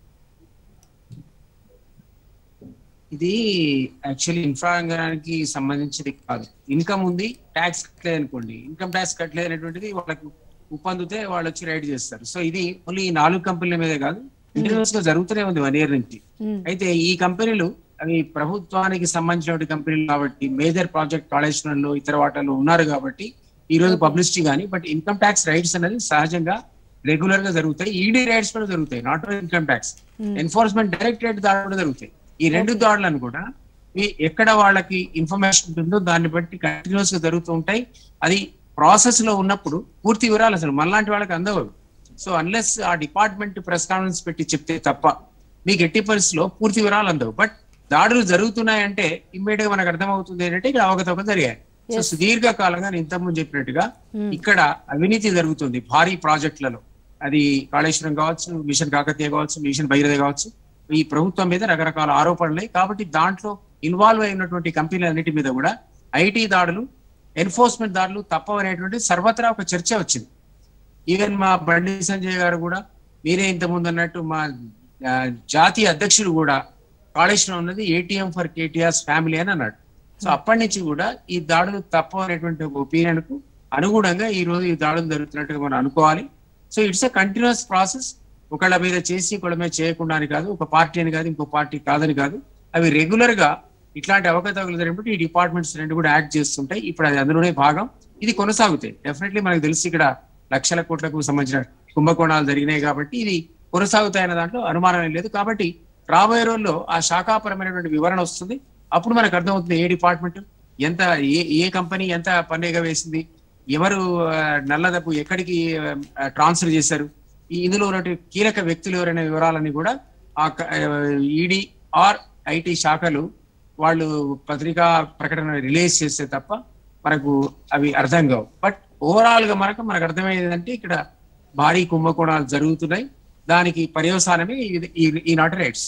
ఇది యాక్చువల్లీ ఇన్ఫ్రా రంగానికి సంబంధించింది కాదు ఇన్కమ్ ఉంది ట్యాక్స్ కట్టలేదు అనుకోండి ఇన్కమ్ ట్యాక్స్ కట్టలేదు అనేటువంటిది వాళ్ళకు ఉప్పందితే వాళ్ళు వచ్చి రైడ్ చేస్తారు సో ఇది ఓన్లీ ఈ నాలుగు కంపెనీల మీదే కాదు కంటిన్యూస్ గా జరుగుతూనే ఉంది వన్ ఇయర్ నుంచి మ్మ్. అయితే ఈ కంపెనీలు అవి ప్రభుత్వానికి సంబంధించిన కంపెనీలు కాబట్టి మేజర్ ప్రాజెక్ట్ కాళేశ్వరంలో ఇతర వాటిలో ఉన్నారు కాబట్టి ఈ రోజు పబ్లిసిటీ కానీ బట్ ఇన్కమ్ ట్యాక్స్ రైట్స్ అనేది సహజంగా రెగ్యులర్ గా జరుగుతాయి ఈడీ రైట్స్ కూడా జరుగుతాయి not only income tax enforcement directorate దాడులు కూడా జరుగుతాయి ఈ రెండు దాడులను కూడా ఈ ఎక్కడ వాళ్ళకి ఇన్ఫర్మేషన్ ఉంటుందో దాన్ని బట్టి కంటిన్యూస్ గా జరుగుతూ ఉంటాయి అది ప్రాసెస్ లో ఉన్నప్పుడు పూర్తి వివరాలు అసలు మనలాంటి వాళ్ళకి అందవు so unless uh department press conference పెట్టి చెప్తే తప్ప మీకు ఎట్టి పరిస్థితిలో పూర్తి వివరాలు అందవు బట్ దాడులు జరుగుతున్నాయంటే ఇమ్మీడియట్ గా మనకు అర్థమవుతుంది ఏంటంటే ఇక్కడ అవకతవకలు జరిగాయి సో సుదీర్ఘ కాలంగా నేను ఇంతకుముందు చెప్పినట్టుగా ఇక్కడ అవినీతి జరుగుతుంది భారీ ప్రాజెక్టులలో అది కాళేశ్వరం కావచ్చు మిషన్ కాకతీయ కావచ్చు మిషన్ భగీరథ కావచ్చు ఈ ప్రభుత్వం మీద రకరకాల ఆరోపణలు కాబట్టి దాంట్లో ఇన్వాల్వ్ అయినటువంటి కంపెనీలన్నిటి మీద కూడా ఐటీ దాడులు ఎన్ఫోర్స్మెంట్ దాడులు తప్పవనేటువంటి సర్వత్రా ఒక చర్చ వచ్చింది ఈవెన్ మా బండి సంజయ్ గారు కూడా మీరే ఇంతకుముందు అన్నట్టు మా ఆ, జాతీయ అధ్యక్షుడు కూడా కాళేశ్వరం ఉన్నది ఏటీఎం ఫర్ కేటీఆర్స్ ఫ్యామిలీ అని అన్నాడు సో అప్పటి నుంచి కూడా ఈ దాడులు తప్పు అనేటువంటి ఒక ఒపీనియన్ కు అనుగుణంగా ఈ రోజు ఈ దాడులు జరుగుతున్నట్టుగా మనం అనుకోవాలి so it's a continuous process ఒకళ్ళ మీద చేసి ఒకళ్ళ మీద చేయకుండా అని కాదు ఒక పార్టీ అని కాదు ఇంకో పార్టీ కాదని కాదు అవి రెగ్యులర్ గా ఇట్లాంటి అవకతవకలు జరిగినప్పుడు ఈ డిపార్ట్మెంట్స్ రెండు కూడా యాక్ట్ చేస్తుంటాయి ఇప్పుడు అది అందులోనే భాగం ఇది కొనసాగుతాయి డెఫినెట్లీ మనకు తెలిసి ఇక్కడ లక్షల కోట్లకు సంబంధించిన కుంభకోణాలు జరిగినాయి కాబట్టి ఇది కొనసాగుతాయన్న దాంట్లో అనుమానం ఏం లేదు కాబట్టి రాబోయే రోజుల్లో ఆ శాఖాపరమైనటువంటి వివరణ వస్తుంది అప్పుడు మనకు అర్థమవుతుంది ఏ డిపార్ట్మెంట్ ఎంత ఏ ఏ కంపెనీ ఎంత పన్నేగా వేసింది ఎవరు ఆ, నల్లదప్పు ఎక్కడికి ట్రాన్స్ఫర్ చేశారు ఈ ఇందులో ఉన్నటువంటి కీలక వ్యక్తులు ఎవరైన వివరాలని కూడా ఆ ఈడీ ఆర్ ఐటీ శాఖలు వాళ్ళు పత్రికా ప్రకటన రిలీజ్ చేస్తే తప్ప మనకు అవి అర్థం కావు బట్ ఓవరాల్ గా మనకు మనకు అర్థమయ్యేది అంటే ఇక్కడ భారీ కుంభకోణాలు జరుగుతున్నాయి దానికి పర్యవసానమే ఇది- ఈ- ఈనాటి రైట్స్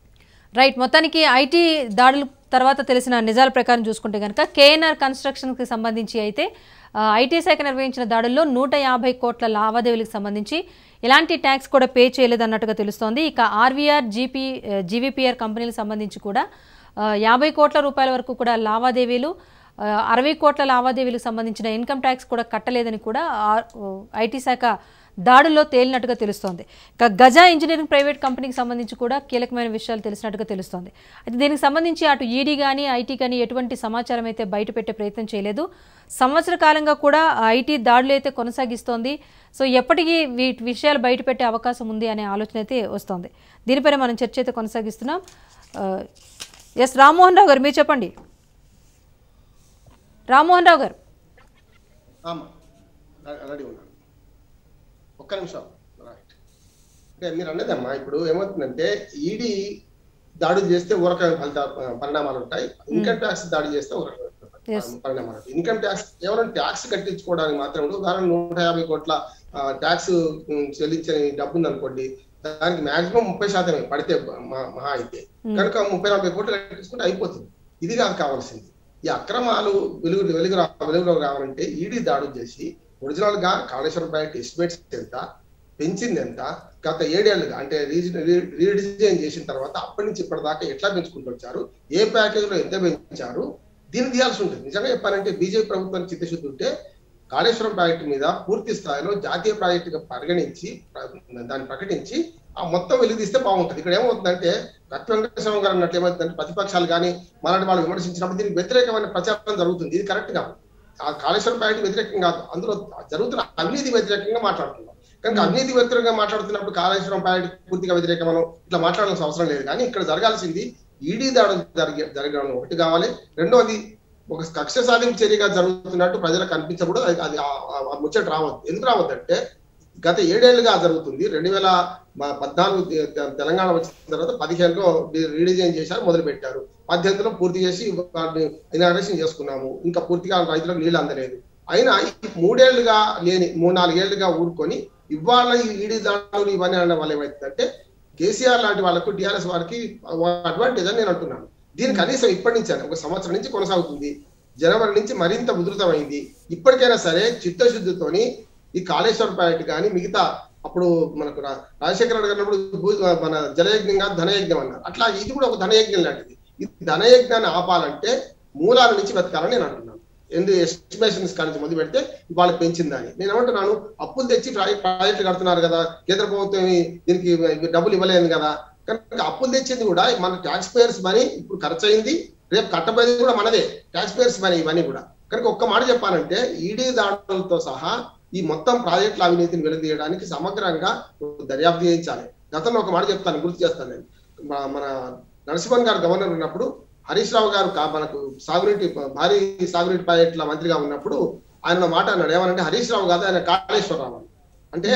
రైట్ మొత్తానికి ఐటీ దాడుల తర్వాత తెలిసిన నిజాల ప్రకారం చూసుకుంటే కనుక కేఎన్ఆర్ కన్స్ట్రక్షన్కి సంబంధించి అయితే ఆ, ఐటీ శాఖ నిర్వహించిన దాడుల్లో నూట యాభై కోట్ల లావాదేవీలకు సంబంధించి ఎలాంటి ట్యాక్స్ కూడా పే చేయలేదన్నట్టుగా తెలుస్తోంది ఇక ఆర్వీఆర్ జీపీ జీవీపీఆర్ కంపెనీలకు సంబంధించి కూడా ఆ, యాభై కోట్ల రూపాయల వరకు కూడా లావాదేవీలు ఆ, అరవై కోట్ల లావాదేవీలకు సంబంధించిన ఇన్కమ్ ట్యాక్స్ కూడా కట్టలేదని కూడా ఆ- ఐటీ శాఖ దాడుల్లో తేలినట్టుగా తెలుస్తోంది ఇక గజా ఇంజనీరింగ్ ప్రైవేట్ కంపెనీకి సంబంధించి కూడా కీలకమైన విషయాలు తెలిసినట్టుగా తెలుస్తోంది అయితే దీనికి సంబంధించి అటు ఈడీ కానీ ఐటీ కానీ ఎటువంటి సమాచారం అయితే బయట పెట్టే ప్రయత్నం చేయలేదు సంవత్సర కాలంగా కూడా ఆ ఐటీ దాడులు అయితే కొనసాగిస్తోంది సో ఎప్పటికీ వీటి విషయాలు బయట పెట్టే అవకాశం ఉంది అనే ఆలోచన అయితే వస్తోంది దీనిపైన మనం చర్చ అయితే కొనసాగిస్తున్నాం ఎస్ రామ్మోహన్ రావు గారు మీరు చెప్పండి రామ్మోహన్ రావు గారు ఆమా రె- రెడీ ఉన్నాను ఒక్క నిమిషం రైట్ అంటే మీరు అన్నదమ్మా ఇప్పుడు ఏమవుతుందంటే ఈడీ దాడులు చేస్తే ఊరక ఫలిత పరిణామాలు ఉంటాయి ఇన్కమ్ ట్యాక్స్ దాడి చేస్తే ఊరక Yes. పరిణామాలు ఉంటాయి ఇన్కమ్ ట్యాక్స్ కేవలం ట్యాక్స్ కట్టించుకోవడానికి మాత్రం ఉండదు. ఉదాహరణ నూట యాభై కోట్ల ట్యాక్స్ చెల్లించే డబ్బు ఉంది అనుకోండి దానికి మాక్సిమం ముప్పై శాతమే పడితే మ- మహా అయితే కనుక ముప్పై నలభై కోట్లు కట్టించుకుంటే అయిపోతుంది ఇది కాదు కావాల్సింది ఈ అక్రమాలు వెలుగు వెలుగు రా- వెలుగులోకి రావాలంటే ఈడీ దాడులు చేసి ఒరిజినల్ గా కాళేశ్వరం ప్రాజెక్ట్ ఎస్టిమేట్స్ ఎంత పెంచింది ఎంత గత ఏడేళ్లుగా అంటే రీడిజైన్ చేసిన తర్వాత అప్పటి నుంచి ఇప్పటిదాకా ఎట్లా పెంచుకుంటూ వచ్చారు ఏ ప్యాకేజ్ లో ఎంత పెంచారు దీన్ని తీయాల్సి ఉంటుంది నిజంగా చెప్పాలంటే బీజేపీ ప్రభుత్వానికి చిత్తశుద్ధి ఉంటే కాళేశ్వరం ప్రాజెక్టు మీద పూర్తి స్థాయిలో జాతీయ ప్రాజెక్టుగా పరిగణించి ప్ర- దాన్ని ప్రకటించి ఆ మొత్తం వెలుగుదీస్తే బాగుంటుంది ఇక్కడ ఏమవుతుందంటే కత్తి వెంకటేశ్వర గారు అన్నట్లు ఏమవుతుందంటే ప్రతిపక్షాలు కానీ మలాంటి వాళ్ళు విమర్శించినప్పుడు దీనికి వ్యతిరేకమైన ప్రచారం జరుగుతుంది ఇది కరెక్ట్ కాదు ఆ కాళేశ్వరం ప్రాజెక్టు వ్యతిరేకం కాదు అందులో జరుగుతున్న అవినీతి వ్యతిరేకంగా మాట్లాడుతున్నాం కనుక అవినీతి వ్యతిరేకంగా మాట్లాడుతున్నప్పుడు కాళేశ్వరం ప్రాజెక్టు పూర్తిగా వ్యతిరేకమనో ఇట్లా మాట్లాడాల్సిన అవసరం లేదు కానీ ఇక్కడ జరగాల్సింది ఈడీ దాడులు జరిగే జరగడం ఒకటి కావాలి రెండోది ఒక కక్ష సాధింపు చర్యగా జరుగుతున్నట్టు ప్రజలకు కనిపించకూడదు అది అది ఆ- ఆ- ఆ ముచ్చట రావద్దు ఎందుకు రావద్దంటే గత ఏడేళ్లుగా జరుగుతుంది రెండు వేల మా పద్నాలుగు తె- తె- తెలంగాణ వచ్చిన తర్వాత పదిహేనులో డి- రీడిజైన్ చేశారు మొదలు పెట్టారు పద్దెనిమిదిలో పూర్తి చేసి వాటిని ఇనాగ్రేషన్ చేసుకున్నాము ఇంకా పూర్తిగా రైతులకు నీళ్ళు అందలేదు అయినా ఈ మూడేళ్లుగా లేని మూడు నాలుగేళ్లుగా ఊరుకొని ఇవాళ ఈ ఈడీ దాడులు ఇవన్నీ అనడం వల్ల ఏమైతుందంటే కేసీఆర్ లాంటి వాళ్ళకు టిఆర్ఎస్ వారికి అడ్వాంటేజ్ అని నేను అంటున్నాను దీని కనీసం ఇప్పటి నుంచి ఒక సంవత్సరం నుంచి కొనసాగుతుంది జనవరి నుంచి మరింత ఉధృతమైంది ఇప్పటికైనా సరే చిత్తశుద్ధితోని ఈ కాళేశ్వరం ప్రాజెక్ట్ కానీ మిగతా అప్పుడు మనకు రా- రాజశేఖర రెడ్డి గారు ఉన్నప్పుడు భూ- మన జలయజ్ఞం కాదు ధనయజ్ఞం అన్నారు అట్లా ఇది కూడా ఒక ధనయజ్ఞం లాంటిది ఈ ధనయజ్ఞాన్ని ఆపాలంటే మూలాల నుంచి బతకాలని నేను అంటున్నాను ఎందు ఎస్టిమేషన్స్ కానీ మొదలు పెడితే వాళ్ళు పెంచిందని నేను ఏమంటున్నాను అప్పులు తెచ్చి ప్రాజెక్ట్ ప్రాజెక్టులు కడుతున్నారు కదా కేంద్ర ప్రభుత్వం ఈ- దీనికి డబ్బులు ఇవ్వలేదు కదా కనుక అప్పులు తెచ్చింది కూడా మన ట్యాక్స్ పేయర్స్ మనీ ఇప్పుడు ఖర్చు అయింది రేపు కట్టబోయేది కూడా మనదే ట్యాక్స్ పేయర్స్ మనీ ఇవన్నీ కూడా కనుక ఒక్క మాట చెప్పాలంటే ఈడీ దాడులతో సహా ఈ మొత్తం ప్రాజెక్టుల అవినీతిని వెలుదీయడానికి సమగ్రంగా దర్యాప్తు చేయించాలి గతంలో ఒక మాట చెప్తాను గుర్తు చేస్తాను నేను మా- మన నరసింహన్ గారు గవర్నర్ ఉన్నప్పుడు హరీష్ రావు గారు కా- మనకు సాగునీటి భారీ సాగునీటి ప్రాజెక్టుల మంత్రిగా ఉన్నప్పుడు ఆయన మాట అన్నాడు ఏమనంటే హరీష్ రావు కాదు ఆయన కాళేశ్వరరావు అని. అంటే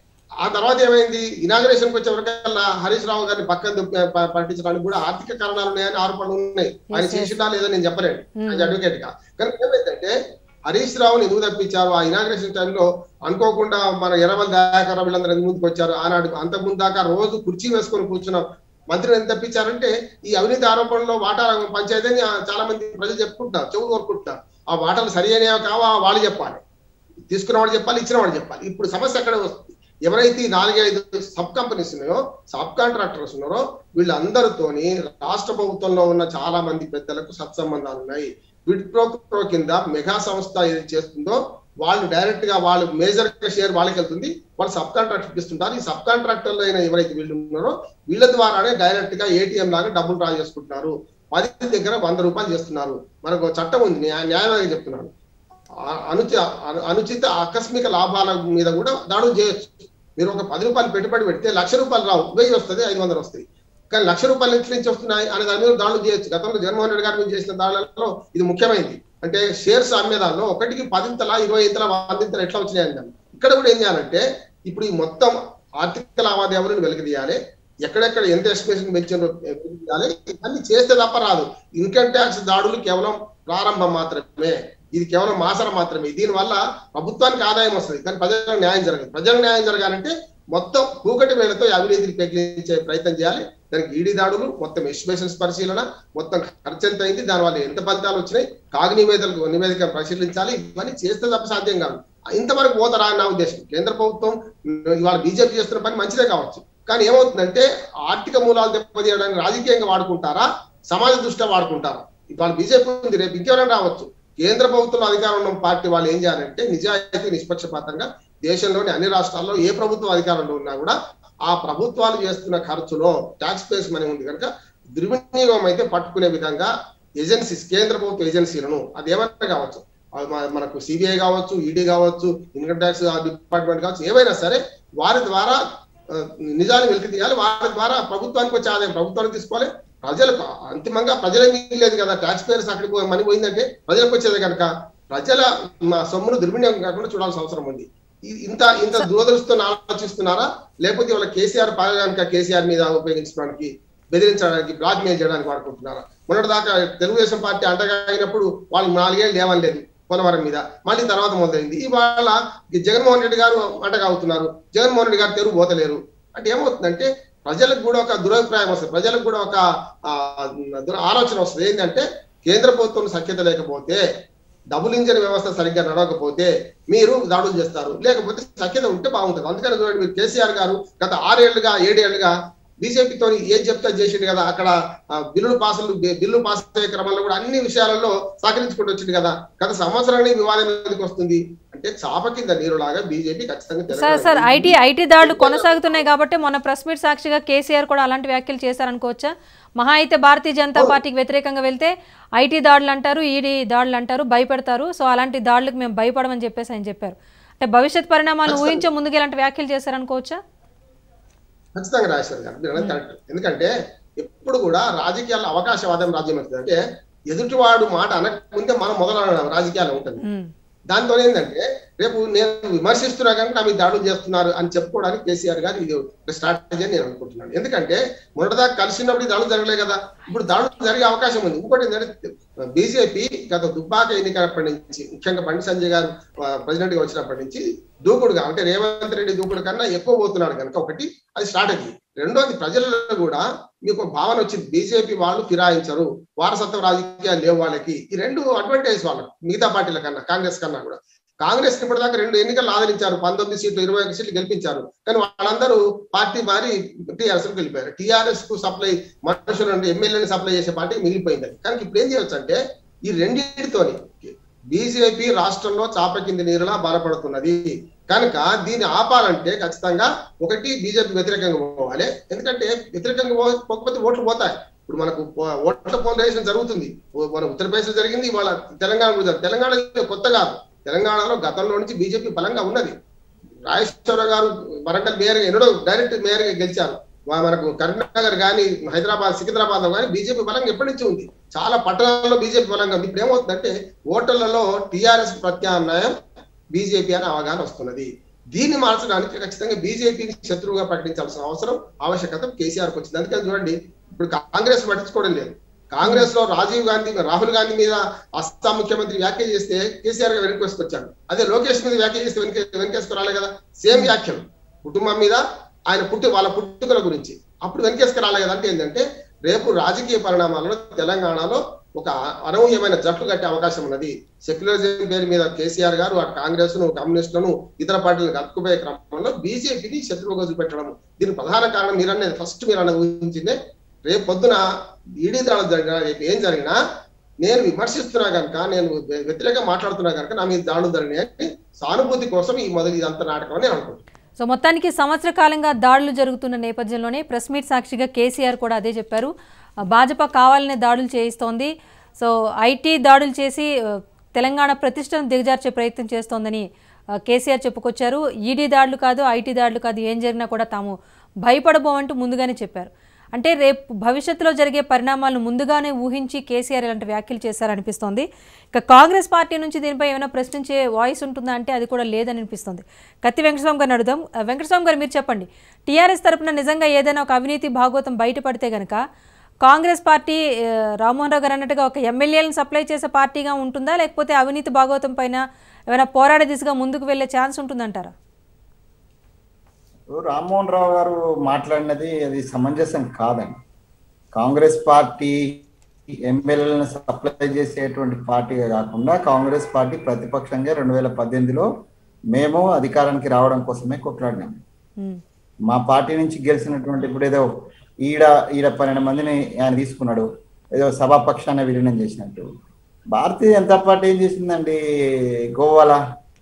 ఆ తర్వాత ఏమైంది ఇనాగ్రేషన్ కి వచ్చే వరకల్లా హరీష్ రావు గారిని పక్కన దుప్ప- ప- పట్టించడానికి కూడా ఆర్థిక కారణాలు ఉన్నాయని ఆరోపణలు ఉన్నాయి ఆయన Yes, yes. చేసినా లేదో నేను చెప్పలేను Hmm. యాజ్ అడ్వకేట్ గా కానీ ఏమైందంటే హరీష్ రావుని ఎందుకు తప్పించారు ఆ ఇనాగ్రేషన్ టైంలో అనుకోకుండా మన ఎర్రవల్ దయాకర్ రావు వీళ్ళందరూ ఎందుకు ముందుకు వచ్చారు ఆనాడు అంత ముందు దాకా రోజు కుర్చీ వేసుకొని కూర్చున్న మంత్రిని ఎందుకు తప్పించారంటే ఈ అవినీతి ఆరోపణలో వాటా పంచాయతీ అని చాలా మంది ప్రజలు చెప్పుకుంటున్నారు చెవులు కోరుకుంటున్నారు ఆ వాటాలు సరి అయినవా కావా వాళ్ళు చెప్పాలి తీసుకున్నవాడు చెప్పాలి ఇచ్చినవాడు చెప్పాలి ఇప్పుడు సమస్య అక్కడే వస్తుంది ఎవరైతే ఈ నాలుగైదు సబ్ కంపెనీస్ ఉన్నాయో సబ్ కాంట్రాక్టర్స్ ఉన్నారో వీళ్ళందరితోని రాష్ట్ర ప్రభుత్వంలో ఉన్న చాలా మంది పెద్దలకు సత్సంబంధాలు ఉన్నాయి బిడ్ ప్రో ప్రో కింద మెగా సంస్థ ఏది చేస్తుందో వాళ్ళు డైరెక్ట్ గా వాళ్ళు మేజర్ గా షేర్ వాళ్ళకి వెళ్తుంది వాళ్ళు సబ్ కాంట్రాక్టర్ ఇస్తుంటారు ఈ సబ్ కాంట్రాక్టర్లు అయిన ఎవరైతే వీళ్ళు ఉన్నారో వీళ్ళ ద్వారానే డైరెక్ట్ గా ఏటీఎం లాగా డబ్బులు డ్రా చేసుకుంటున్నారు పది దగ్గర వంద రూపాయలు చేస్తున్నారు మనకు ఒక చట్టం ఉంది న్యాయ- న్యాయవాదిగా చెప్తున్నాను ఆ- అనుచి అను- అనుచిత ఆకస్మిక లాభాల మీద కూడా దాడులు చేయొచ్చు మీరు ఒక పది రూపాయలు పెట్టుబడి పెడితే లక్ష రూపాయలు రావు వెయ్యి వస్తుంది ఐదు వందలు వస్తాయి కానీ లక్ష రూపాయలు ఎట్ల నుంచి వస్తున్నాయి అనే దాని మీద దాడులు చేయొచ్చు గతంలో జగన్మోహన్ రెడ్డి గారి మీద చేసిన దాడులలో ఇది ముఖ్యమైనది అంటే షేర్స్ అమ్మే దానిలో ఒకటికి పదింతల ఇరవై ఇంతల వందింతల ఎట్లా వచ్చినాయి అని దాన్ని. ఇక్కడ కూడా ఏం చేయాలంటే ఇప్పుడు ఈ మొత్తం ఆర్థిక లావాదేవీలను వెలికితీయాలి ఎక్కడెక్కడ ఎంత ఎస్టిమేషన్ పెంచారో వెలికితీయాలి ఇవన్నీ చేస్తే తప్ప రాదు ఇన్కమ్ ట్యాక్స్ దాడులు కేవలం ప్రారంభం మాత్రమే ఇది కేవలం మాసన మాత్రమే దీని వల్ల ప్రభుత్వానికి ఆదాయం వస్తుంది కానీ ప్రజలకు న్యాయం జరగదు ప్రజలకు న్యాయం జరగాలంటే మొత్తం కూకటి వేలతో ఈ అవినీతిని పెగిలించే ప్రయత్నం చేయాలి దానికి ఈడీ దాడులు మొత్తం ఎస్టిమేషన్స్ పరిశీలన మొత్తం ఖర్చు ఎంత అయింది దానివల్ల ఎంత ఫలితాలు వచ్చినాయి కాగు నివేదికలకు నివేదిక పరిశీలించాలి ఇవన్నీ చేస్తే తప్ప సాధ్యం కాదు ఇంతవరకు పోతారా అని నా ఉద్దేశం కేంద్ర ప్రభుత్వం ఇవాళ బీజేపీ చేస్తున్న పని మంచిదే కావచ్చు కానీ ఏమవుతుందంటే ఆర్థిక మూలాలు దెబ్బతీయడానికి రాజకీయంగా వాడుకుంటారా సమాజ దృష్ట్యా వాడుకుంటారా ఇవాళ బీజేపీ ఉంది రేపు ఇంకెవరైనా రావచ్చు కేంద్ర ప్రభుత్వంలో అధికారం ఉన్న పార్టీ వాళ్ళు ఏం చేయాలంటే నిజాయితీ నిష్పక్షపాతంగా దేశంలోని అన్ని రాష్ట్రాల్లో ఏ ప్రభుత్వం అధికారంలో ఉన్నా కూడా ఆ ప్రభుత్వాలు చేస్తున్న ఖర్చులో ట్యాక్స్ పేస్ మనీ ఉంది కనుక దుర్వినియోగం అయితే పట్టుకునే విధంగా ఏజెన్సీస్ కేంద్ర ప్రభుత్వ ఏజెన్సీలను అది ఏమైనా కావచ్చు అది మన- మనకు సిబిఐ కావచ్చు ఈడీ కావచ్చు ఇన్కమ్ ట్యాక్స్ డిపార్ట్మెంట్ కావచ్చు ఏవైనా సరే వారి ద్వారా ఆ, నిజాన్ని వెలికి తీయాలి వారి ద్వారా ప్రభుత్వానికి వచ్చే ఆదాయం ప్రభుత్వానికి తీసుకోవాలి ప్రజలకు అంతిమంగా ప్రజలే మిగిలేదు కదా ట్యాక్స్ పేయర్స్ అక్కడికి పోయి మనీ పోయిందంటే ప్రజలకు వచ్చేది కనుక ప్రజల మా సొమ్మును దుర్వినియోగం కాకుండా చూడాల్సిన అవసరం ఉంది ఈ- ఇంత ఇంత దూరదృష్టితో ఆలోచిస్తున్నారా లేకపోతే వాళ్ళ కేసీఆర్ పాలన కేసీఆర్ మీద ఉపయోగించడానికి బెదిరించడానికి బ్లాక్ మెయిల్ చేయడానికి వాడుకుంటున్నారా మొన్నటి దాకా తెలుగుదేశం పార్టీ అంటగా అయినప్పుడు వాళ్ళు నాలుగేళ్ళు లేవలేదు పోలవరం మీద మళ్ళీ తర్వాత మొదలైంది ఇవాళ ఈ జగన్మోహన్ రెడ్డి గారు అంటగా అవుతున్నారు జగన్మోహన్ రెడ్డి గారు తెరువు పోతలేరు అంటే ఏమవుతుందంటే ప్రజలకు కూడా ఒక దురభిప్రాయం వస్తుంది ప్రజలకు కూడా ఒక ఆ, దుర ఆలోచన వస్తుంది ఏంటంటే కేంద్ర ప్రభుత్వం సఖ్యత లేకపోతే డబుల్ ఇంజన్ వ్యవస్థ సరిగ్గా నడవకపోతే మీరు దాడులు చేస్తారు లేకపోతే సఖ్యత ఉంటే బాగుంటుంది అందుకని చూడండి మీరు కేసీఆర్ గారు గత ఆరేళ్లుగా ఏడేళ్లుగా బీజేపీతో ఏం చెప్తా చేసిండు కదా అక్కడ ఆ, బిల్లులు పాసులు బి- బిల్లు పాస్ అయ్యే క్రమంలో కూడా అన్ని విషయాలలో సహకరించుకుంటూ వచ్చింది కదా గత సంవత్సరానికి వివాదం ఎందుకు వస్తుంది అంటే చాప కింద నీరులాగా బీజేపీ ఖచ్చితంగా sir Telangana- sir IT IT దాడులు కొనసాగుతున్నాయి కాబట్టి మొన్న ప్రెస్ మీట్ సాక్షిగా కేసీఆర్ కూడా అలాంటి వ్యాఖ్యలు చేశారనుకోవచ్చా మహా అయితే భారతీయ జనతా పార్టీకి వ్యతిరేకంగా వెళ్తే ఐటీ దాడులు అంటారు ఈడీ దాడులు అంటారు భయపెడతారు సో అలాంటి దాడులకు మేము భయపడమని చెప్పేసి ఆయన చెప్పారు అంటే భవిష్యత్ పరిణామాలను ఊహించే ముందుకు ఇలాంటి వ్యాఖ్యలు చేశారనుకోవచ్చా ఖచ్చితంగా రాజేశ్వర్ గారు మీరు అనేది కరెక్ట్ ఎందుకంటే ఎప్పుడు కూడా రాజకీయాల్లో అవకాశవాదం రాజ్యం అవుతుంది అంటే ఎదుటివాడు మాట అనకముందే మనం మొదలనడం రాజకీయాలు ఉంటుంది ఉమ్, దాంతో ఏంటంటే రేపు నేను విమర్శిస్తున్నా కానీ నా మీద దాడులు చేస్తున్నారు అని చెప్పుకోవడానికి కేసీఆర్ గారు ఇది ఒక స్ట్రాటజీ అని నేను అనుకుంటున్నాను ఎందుకంటే మొదటిదాకా కలిసినప్పుడు ఈ దాడులు జరగలే కదా ఇప్పుడు దాడులు జరిగే అవకాశం ఉంది ఇంకోటి ఏంటంటే బీజేపీ గత దుబ్బాక ఎన్నికలప్పటి నుంచి ముఖ్యంగా బండి సంజయ్ గారు ప్రెసిడెంట్ గా వచ్చినప్పటి నుంచి దూకుడుగా అంటే రేవంత్ రెడ్డి దూకుడు కన్నా ఎక్కువ పోతున్నాడు కనుక ఒకటి అది స్ట్రాటజీ రెండోది ప్రజలలో కూడా మీకు ఒక భావన వచ్చింది బీజేపీ వాళ్ళు ఫిరాయించరు వారసత్వ రాజకీయాలు లేవు వాళ్ళకి ఈ రెండు అడ్వాంటేజ్ వాళ్ళకి మిగతా పార్టీల కన్నా కాంగ్రెస్ కన్నా కూడా కాంగ్రెస్ ఇప్పటిదాకా రెండు ఎన్నికలు ఆదరించారు పంతొమ్మిది సీట్లు ఇరవై ఒక సీట్లు గెలిపించారు కానీ వాళ్ళందరూ పార్టీ మారి టీఆర్ఎస్ కు వెళ్ళిపోయారు టీఆర్ఎస్ కు సప్లై మనుషులు ఎమ్మెల్యేని సప్లై చేసే పార్టీ మిగిలిపోయింది అది. కానీ ఇప్పుడు ఏం చేయొచ్చు అంటే ఈ రెండింటితోని బీజేపీ రాష్ట్రంలో చాప కింది నీరులా బలపడుతున్నది కనుక దీన్ని ఆపాలంటే ఖచ్చితంగా ఒకటి బీజేపీ వ్యతిరేకంగా పోవాలి ఎందుకంటే వ్యతిరేకంగా పో- పోకపోతే ఓట్లు పోతాయి ఇప్పుడు మనకు పో- ఓట్ల పోలరైజేషన్ జరుగుతుంది ఓ- మన ఉత్తరప్రదేశ్ లో జరిగింది ఇవాళ తెలంగాణ కూడా జరుగుతుంది. తెలంగాణ ఇది కొత్త కాదు తెలంగాణలో గతంలో నుంచి బీజేపీ బలంగా ఉన్నది రాజేశ్వర గారు వరంగల్ మేయర్ ఎన్నడో డైరెక్ట్ మేయర్ గా గెలిచారు వా- మనకు కరీంనగర్ కానీ హైదరాబాద్ సికింద్రాబాద్ లో కానీ బీజేపీ బలంగా ఎప్పటి నుంచి ఉంది చాలా పట్టణాల్లో బీజేపీ బలంగా ఉంది ఇప్పుడు ఏమవుతుందంటే ఓటర్లలో టిఆర్ఎస్ ప్రత్యామ్నాయం బీజేపీ అనే అవగాహన వస్తున్నది దీన్ని మార్చడానికి ఖచ్చితంగా బీజేపీని శత్రువుగా ప్రకటించాల్సిన అవసరం ఆవశ్యకత కేసీఆర్ కు వచ్చింది అందుకని చూడండి ఇప్పుడు కాంగ్రెస్ పట్టించుకోవడం లేదు కాంగ్రెస్ లో రాజీవ్ గాంధీ రాహుల్ గాంధీ మీద అస్సాం ముఖ్యమంత్రి వ్యాఖ్య చేస్తే కేసీఆర్ గారు వెనక్కి వచ్చాడు అదే లోకేష్ మీద వ్యాఖ్య చేస్తే వెనక వెనకేసుకు రాలే కదా సేమ్ వ్యాఖ్యలు కుటుంబం మీద ఆయన పుట్టి వాళ్ళ పుట్టుకల గురించి అప్పుడు వెనకేసుకు రాలే కదా అంటే ఏంటంటే రేపు రాజకీయ పరిణామాలలో తెలంగాణలో ఒక అనూహ్యమైన జట్లు కట్టే అవకాశం ఉన్నది సెక్యులరిజం పేరు మీద కేసీఆర్ గారు అటు కాంగ్రెస్ ను కమ్యూనిస్టులను ఇతర పార్టీలను కలుపుకుపోయే క్రమంలో బీజేపీని శత్రువుగా చూపెట్టడం దీని ప్రధాన కారణం మీరనేది ఫస్ట్ మీరు అన్న ఊహించిందే రేపు పొద్దున ఈడీ దాడులు జరిగినా రేపు ఏం జరిగినా నేను విమర్శిస్తున్నా కనుక నేను వ్య- వ్యతిరేకంగా మాట్లాడుతున్నా కనుక నా మీద దాడులు జరిగినాయి సానుభూతి కోసం ఈ మొదలు ఇదంతా నాటకం అని అనుకుంటున్నాను సో మొత్తానికి సంవత్సర కాలంగా దాడులు జరుగుతున్న నేపథ్యంలోనే ప్రెస్ మీట్ సాక్షిగా కేసీఆర్ కూడా అదే చెప్పారు ఆ, భాజపా కావాలనే దాడులు చేయిస్తోంది సో ఐటీ దాడులు చేసి ఆ, తెలంగాణ ప్రతిష్టను దిగజార్చే ప్రయత్నం చేస్తోందని ఆ, కేసీఆర్ చెప్పుకొచ్చారు ఈడీ దాడులు కాదు ఐటీ దాడులు కాదు ఏం జరిగినా కూడా తాము భయపడబోమంటూ ముందుగానే చెప్పారు అంటే రేపు భవిష్యత్తులో జరిగే పరిణామాలను ముందుగానే ఊహించి కేసీఆర్ ఇలాంటి వ్యాఖ్యలు చేశారనిపిస్తోంది ఇక కాంగ్రెస్ పార్టీ నుంచి దీనిపై ఏమైనా ప్రశ్నించే వాయిస్ ఉంటుందా అంటే అది కూడా లేదని అనిపిస్తుంది కత్తి వెంకటస్వామి గారిని అడుగుదాం ఆ, వెంకటస్వామి గారు మీరు చెప్పండి టీఆర్ఎస్ తరపున నిజంగా ఏదైనా ఒక అవినీతి భాగవతం బయటపడితే గనక కాంగ్రెస్ పార్టీ ఆ, రామ్మోహన్ రావు గారు అన్నట్టుగా ఒక ఎమ్మెల్యేలను సప్లై చేసే పార్టీగా ఉంటుందా లేకపోతే అవినీతి భాగవతం పైన ఏమైనా పోరాడే దిశగా ముందుకు వెళ్ళే ఛాన్స్ ఉంటుందంటారా ఇప్పుడు రామ్మోహన్ రావు గారు మాట్లాడినది అది సమంజసం కాదండి కాంగ్రెస్ పార్టీ ఎమ్మెల్యేలను సప్లై చేసేటువంటి పార్టీగా కాకుండా కాంగ్రెస్ పార్టీ ప్రతిపక్షంగా రెండు వేల పద్దెనిమిదిలో మేము అధికారానికి రావడం కోసమే కొట్లాడినాం ఉమ్, మా పార్టీ నుంచి గెలిచినటువంటి ఇప్పుడు ఏదో ఈడ ఈడ పన్నెండు మందిని ఆయన తీసుకున్నాడు ఏదో సభాపక్షాన్ని విలీనం చేసినట్టు భారతీయ జనతా పార్టీ ఏం చేసిందండి గోవాల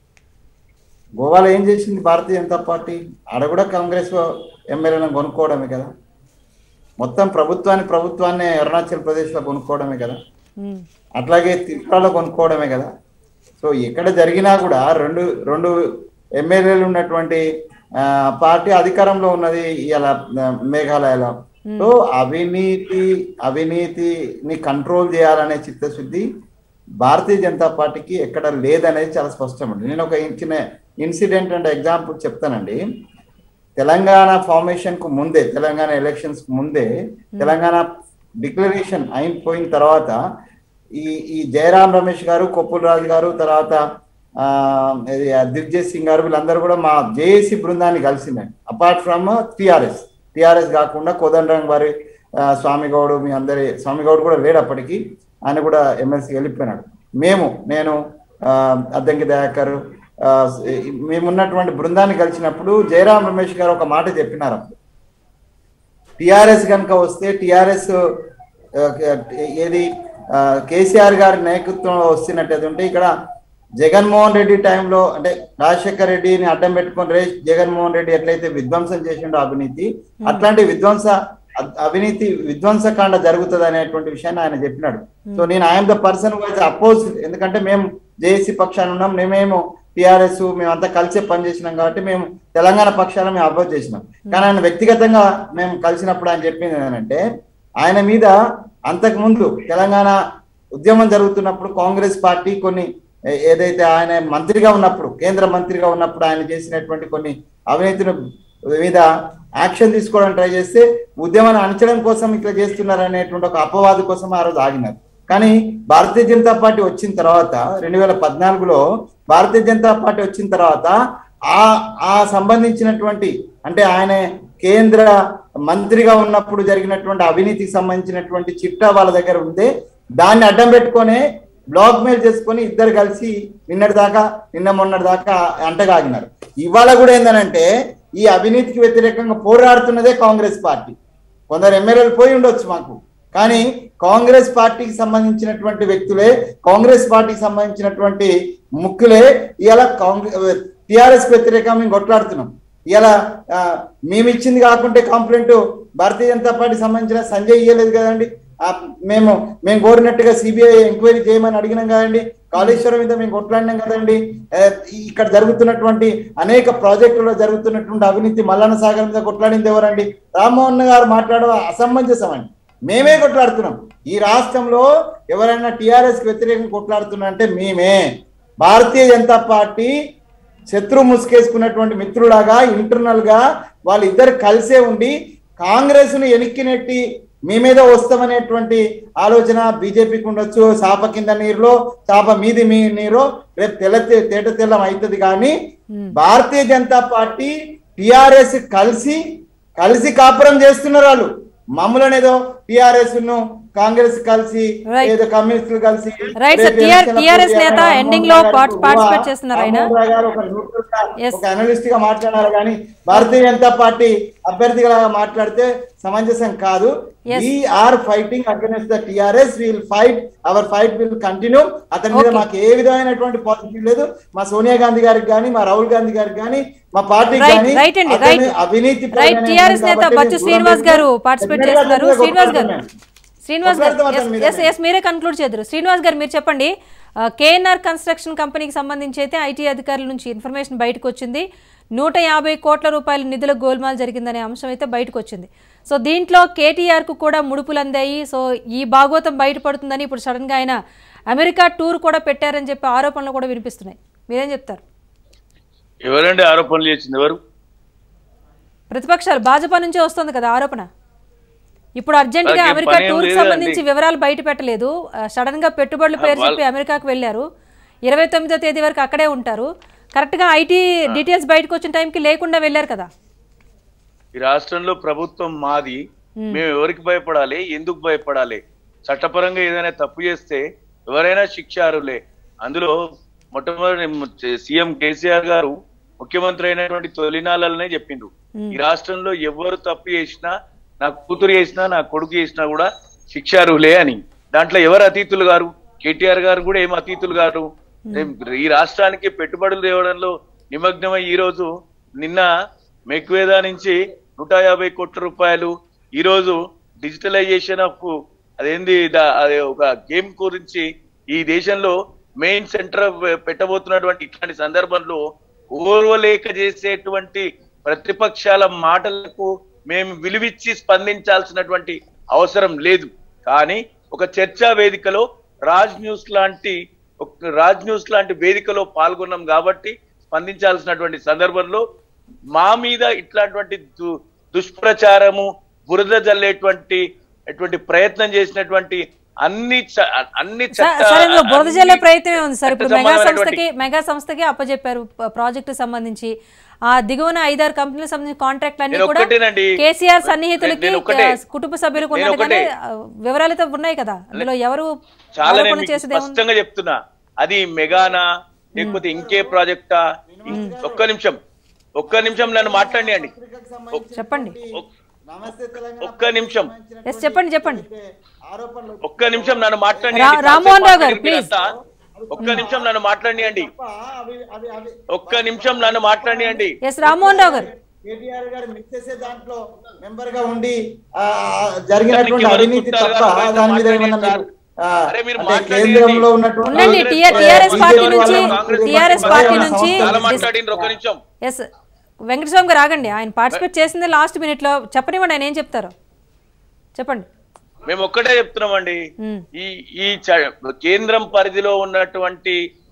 గోవాలో ఏం చేసింది భారతీయ జనతా పార్టీ ఆడ కూడా కాంగ్రెస్ ఎమ్మెల్యేలను కొనుక్కోవడమే కదా మొత్తం ప్రభుత్వాన్ని ప్రభుత్వాన్ని అరుణాచల్ ప్రదేశ్లో కొనుక్కోవడమే కదా ఉమ్, అట్లాగే త్రిపురలో కొనుక్కోవడమే కదా సో ఎక్కడ జరిగినా కూడా రెండు రెండు ఎమ్మెల్యేలు ఉన్నటువంటి ఆ, పార్టీ అధికారంలో ఉన్నది ఇలా మేఘాలయలో సో అవినీతి అవినీతిని కంట్రోల్ చేయాలనే చిత్తశుద్ధి భారతీయ జనతా పార్టీకి ఎక్కడ లేదనేది చాలా స్పష్టమండి నేను ఒక చిన్న ఇన్సిడెంట్ అంటే ఎగ్జాంపుల్ చెప్తానండి తెలంగాణ ఫార్మేషన్ కు ముందే తెలంగాణ ఎలక్షన్స్ కు ముందే తెలంగాణ డిక్లరేషన్ అయిపోయిన తర్వాత ఈ ఈ జయరాం రమేష్ గారు కొప్పుల రాజు గారు తర్వాత ఆ, ఇది దిగ్జయ్ సింగ్ గారు వీళ్ళందరూ కూడా మా జేఏసీ బృందాన్ని కలిసిందండి అపార్ట్ ఫ్రమ్ టిఆర్ఎస్ టిఆర్ఎస్ కాకుండా కోదండరాం వారి ఆ, స్వామి గౌడ్ మీ అందరి స్వామి గౌడ్ కూడా లేడు అప్పటికి ఆయన కూడా ఎమ్మెల్సీ వెళ్ళిపోయినాడు మేము నేను ఆ, అద్దంకి దయాకర్ ఆ, మేమున్నటువంటి బృందాన్ని కలిసినప్పుడు జయరాం రమేష్ గారు ఒక మాట చెప్పినారు అప్పుడు టిఆర్ఎస్ కనుక వస్తే టిఆర్ఎస్ ఏది ఆ, కేసీఆర్ గారి నాయకత్వంలో వస్తున్నట్టు ఉంటే ఇక్కడ జగన్మోహన్ రెడ్డి టైంలో అంటే రాజశేఖర రెడ్డిని అడ్డం పెట్టుకొని రే జగన్మోహన్ రెడ్డి ఎట్లయితే విధ్వంసం చేసిండో అవినీతి అట్లాంటి విధ్వంస అ- అవినీతి విధ్వంసకాండ జరుగుతుంది అనేటువంటి విషయాన్ని ఆయన చెప్పినాడు సో నేను ఐఎమ్ ద పర్సన్ అపోజ్ ఎందుకంటే మేము జేఏసీ పక్షాన్ని ఉన్నాం మేమేమో టిఆర్ఎస్ మేమంతా కలిసే పనిచేసినాం కాబట్టి మేము తెలంగాణ పక్షాలను మేము అపోజ్ చేసినాం కానీ ఆయన వ్యక్తిగతంగా మేము కలిసినప్పుడు ఆయన చెప్పింది ఏంటంటే ఆయన మీద అంతకుముందు తెలంగాణ ఉద్యమం జరుగుతున్నప్పుడు కాంగ్రెస్ పార్టీ కొన్ని ఏ- ఏదైతే ఆయన మంత్రిగా ఉన్నప్పుడు కేంద్ర మంత్రిగా ఉన్నప్పుడు ఆయన చేసినటువంటి కొన్ని అవినీతిని మీద యాక్షన్ తీసుకోవడానికి ట్రై చేస్తే ఉద్యమాన్ని అణచడం కోసం ఇట్లా చేస్తున్నారు అనేటువంటి ఒక అపవాదు కోసం ఆ రోజు ఆగినారు కానీ భారతీయ జనతా పార్టీ వచ్చిన తర్వాత రెండు వేల పద్నాలుగులో భారతీయ జనతా పార్టీ వచ్చిన తర్వాత ఆ ఆ సంబంధించినటువంటి అంటే ఆయన కేంద్ర మంత్రిగా ఉన్నప్పుడు జరిగినటువంటి అవినీతికి సంబంధించినటువంటి చిట్టా వాళ్ళ దగ్గర ఉంటే దాన్ని అడ్డం పెట్టుకొని బ్లాక్ మెయిల్ చేసుకొని ఇద్దరు కలిసి నిన్నటి దాకా నిన్న మొన్నటి దాకా అంటగాగినారు ఇవాళ కూడా ఏందనంటే ఈ అవినీతికి వ్యతిరేకంగా పోరాడుతున్నదే కాంగ్రెస్ పార్టీ కొందరు ఎమ్మెల్యేలు పోయి ఉండొచ్చు మాకు కానీ కాంగ్రెస్ పార్టీకి సంబంధించినటువంటి వ్యక్తులే కాంగ్రెస్ పార్టీకి సంబంధించినటువంటి ముక్కులే ఇలా కాంగ్రెస్ టిఆర్ఎస్ వ్యతిరేకంగా మేము కొట్లాడుతున్నాం ఇలా మేము ఇచ్చింది కాకుంటే కంప్లైంట్ భారతీయ జనతా పార్టీ సంబంధించిన సంజయ్ ఇయ్యలేదు కదండి ఆ, మేము మేము కోరినట్టుగా సిబిఐ ఎంక్వైరీ చేయమని అడిగినాం కదండి కాళేశ్వరం మీద మేము కొట్లాడినాం కదండి ఆ, ఇక్కడ జరుగుతున్నటువంటి అనేక ప్రాజెక్టుల్లో జరుగుతున్నటువంటి అవినీతి మల్లన్న సాగర్ మీద కొట్లాడింది ఎవరండి రామ్మోహన్ గారు మాట్లాడడం అసమంజసం అండి మేమే కొట్లాడుతున్నాం ఈ రాష్ట్రంలో ఎవరైనా టిఆర్ఎస్ కి వ్యతిరేకంగా కొట్లాడుతున్నా అంటే మేమే భారతీయ జనతా పార్టీ శత్రు ముసుకేసుకున్నటువంటి మిత్రులాగా ఇంటర్నల్ గా వాళ్ళిద్దరు కలిసే ఉండి కాంగ్రెస్ ను ఎనిక్కి నెట్టి మీ మీద వస్తామనేటువంటి ఆలోచన బీజేపీకి ఉండొచ్చు చాప కింద నీరులో చాప మీది మీ నీరు రేపు తెల్ల తె- తేట తెల్లం అవుతుంది కానీ భారతీయ జనతా పార్టీ టిఆర్ఎస్ కలిసి కలిసి కాపురం చేస్తున్నారు వాళ్ళు మమ్మల్ని ఏదో టిఆర్ఎస్ ను కాంగ్రెస్ కలిసి Right. ఏదో కమ్యూనిస్టులు కలిసి Right, sir. రేపు TR ఎలక్షన్ల TRS పోటీ నేత రామోహన్ ending లో రావు part- గారు participate చేస్తున్నారు ఆయన. రామోహన్ రావు గారు ఒక neutral గా, Yes. ఒక అనలిస్ట్ గా మాట్లాడారు కానీ భారతీయ జనతా పార్టీ అభ్యర్థిగా మాట్లాడితే సమంజసం కాదు Yes. We are fighting against the TRS will fight our fight will continue అతని మీద Okay. మాకు ఏ విధమైనటువంటి పాజిటివ్ లేదు మా సోనియా గాంధీ గారికి కానీ మా రాహుల్ గాంధీ గారికి కానీ మా పార్టీ రైట్ కానీ రైట్ అండి అతని రైట్ అవినీతి రైట్ పరుడైన టిఆర్ఎస్ నేత కాబట్టి బచ్చు మేము శ్రీనివాస్ దూరం గారు పెట్టి పార్టిసిపేట్ ఎక్కడ చేస్తున్నారు ఎక్కడ శ్రీనివాస్ గారు కొట్లాడుతున్నాం. శ్రీనివాస్ గారు కొట్లాడుతాం ఎస్ మీరేనా? ఎస్ మీరే కన్క్లూడ్ చేద్దరు శ్రీనివాస్ గారు మీరు చెప్పండి కేఎన్ఆర్ కన్స్ట్రక్షన్ కంపెనీకి సంబంధించి అయితే ఐటీ అధికారుల నుంచి ఇన్ఫర్మేషన్ బయటకు వచ్చింది నూట యాభై కోట్ల రూపాయల నిధుల గోల్మాల్ జరిగిందనే అంశం అయితే బయటకు వచ్చింది సో దీంట్లో కేటీఆర్కు కూడా ముడుపులు అందాయి సో ఈ భాగవతం బయటపడుతుందని ఇప్పుడు సడన్గా ఆయన అమెరికా టూర్ కూడా పెట్టారని చెప్పి ఆరోపణలు కూడా వినిపిస్తున్నాయి మీరేం చెప్తారు ఎవరండి ఆరోపణలు చేసింది ఎవరు ప్రతిపక్షాలు భాజపా నుంచే వస్తుంది కదా ఆరోపణ ఇప్పుడు అర్జెంట్ గా వాళ్ళకి అమెరికా పని ఏం టూర్ కి లేదండి. సంబంధించి వివరాలు బయట పెట్టలేదు ఆ, సడన్ గా పెట్టుబడుల పేరు వాళ్ళ- చెప్పి అమెరికాకు వెళ్ళారు ఇరవై తొమ్మిదో తేదీ వరకు అక్కడే ఉంటారు కరెక్ట్ గా ఐటీ డీటెయిల్స్ బయటకు వచ్చిన టైంకి లేకుండా వెళ్ళారు కదా ఈ రాష్ట్రంలో ప్రభుత్వం మాది మేము ఎవరికి భయపడాలి ఎందుకు భయపడాలి చట్టపరంగా ఏదైనా తప్పు చేస్తే ఎవరైనా శిక్షారులే అందులో మొట్టమొదటి సీఎం కేసీఆర్ గారు ముఖ్యమంత్రి అయినటువంటి తొలినాలనే చెప్పిండు ఈ రాష్ట్రంలో ఎవరు తప్పు చేసినా నా కూతురు చేసినా నా కొడుకు చేసినా కూడా శిక్షారులే అని దాంట్లో ఎవరు అతీతులు గారు కేటీఆర్ గారు కూడా ఏం అతీతులు గారు ఈ రాష్ట్రానికి పెట్టుబడులు తేవడంలో నిమగ్నమై ఈ రోజు నిన్న మెక్వేదా నుంచి నూట యాభై కోట్ల రూపాయలు ఈ రోజు డిజిటలైజేషన్ ఆఫ్ అదేంది దా- అదే ఒక గేమ్ గురించి ఈ దేశంలో మెయిన్ సెంటర్ పెట్టబోతున్నటువంటి ఇట్లాంటి సందర్భంలో ఓర్వలేక చేసేటువంటి ప్రతిపక్షాల మాటలకు మేము విలువిచ్చి స్పందించాల్సినటువంటి అవసరం లేదు కానీ ఒక చర్చా వేదికలో రాజ్ న్యూస్ లాంటి ఒక రాజ్ న్యూస్ లాంటి వేదికలో పాల్గొన్నాం కాబట్టి స్పందించాల్సినటువంటి సందర్భంలో మా మీద ఇట్లాంటి దు- దుష్ప్రచారము బురద జల్లేటువంటి అటువంటి ప్రయత్నం చేసినటువంటి అన్ని చ- అన్ని స- చట్ట- సరే ఇందులో బురద జల్లే అన్ని ప్రయత్నమే ఉంది సార్ ఇప్పుడు చట్ట మెగా సంబంధమైనటువంటి- సంస్థకి మెగా సంస్థకి అప్పచెప్పారు ప- ప్రాజెక్టు సంబంధించి ఆ దిగువన ఐదారు కంపెనీలకు సంబంధించిన కాంట్రాక్ట్ అన్ని నేను కూడా ఒక్కటేనండి. కేసీఆర్ సన్నిహితులకి నేను ఒక్కటే. ఆ, కుటుంబ సభ్యులకు నేను ఉన్నట్టుగానే ఒక్కటే. ఆ, వివరాలతో ఉన్నాయి కదా అందులో ఎవరు చాలా నేను ఆరోపణ మీకు చేసేది ఏముంది? స్పష్టంగా చెప్తున్నా అది మెగానా లేకపోతే ఇంకే ప్రాజెక్టా ఇం- ఒక్క నిమిషం ఒక్క నిమిషం నన్ను మాట్లాడియండి చెప్పండి నమస్తే తెలంగాణ ఒక్క నిమిషం ఎస్ చెప్పండి చెప్పండి ఆరోపణలు ఒక్క నిమిషం నన్ను మాట్లాడియండి రా- రామ్మోహన్ రావు గారు, మాట్లాడిన తర్వాత ఒక్క నిమిషం నన్ను మాట్లాడియండి తప్ప అవి అవి అవి ఒక్క నిమిషం నన్ను మాట్లాడియండి ఎస్ రామ్మోహన్ రావు గారు కేటీఆర్ గారు మిస్ చేసే దాంట్లో మెంబర్ గా ఉండి ఆ, జరిగినటువంటి ఎవరు అవినీతి చుట్టాలు తప్ప గారు దాని మీద మాట్లాడండి ఏమన్నా సార్. మీరు, ఆ, అరే మీరు అంటే మాట్లాడండి. కేంద్రంలో ఉన్నటువంటి ఉండండి Congress TR party TRS party వాళ్ళ నుంచి కాంగ్రెస్ టిఆర్ఎస్ పార్టీ పార్టీ వాళ్ళ నుంచి చాలా మాట్లాడిండ్రు ఒక్క నిమిషం ఎస్ వెంకటస్వామి గారు ఆగండి ఆయన పార్టిసిపేట్ చేసింది లాస్ట్ మినిట్ లో చెప్పనివ్వండి ఆయన ఏం చెప్తారో చెప్పండి మేము ఒక్కటే చెప్తున్నామండి ఉమ్. ఈ ఈ చ- కేంద్రం పరిధిలో ఉన్నటువంటి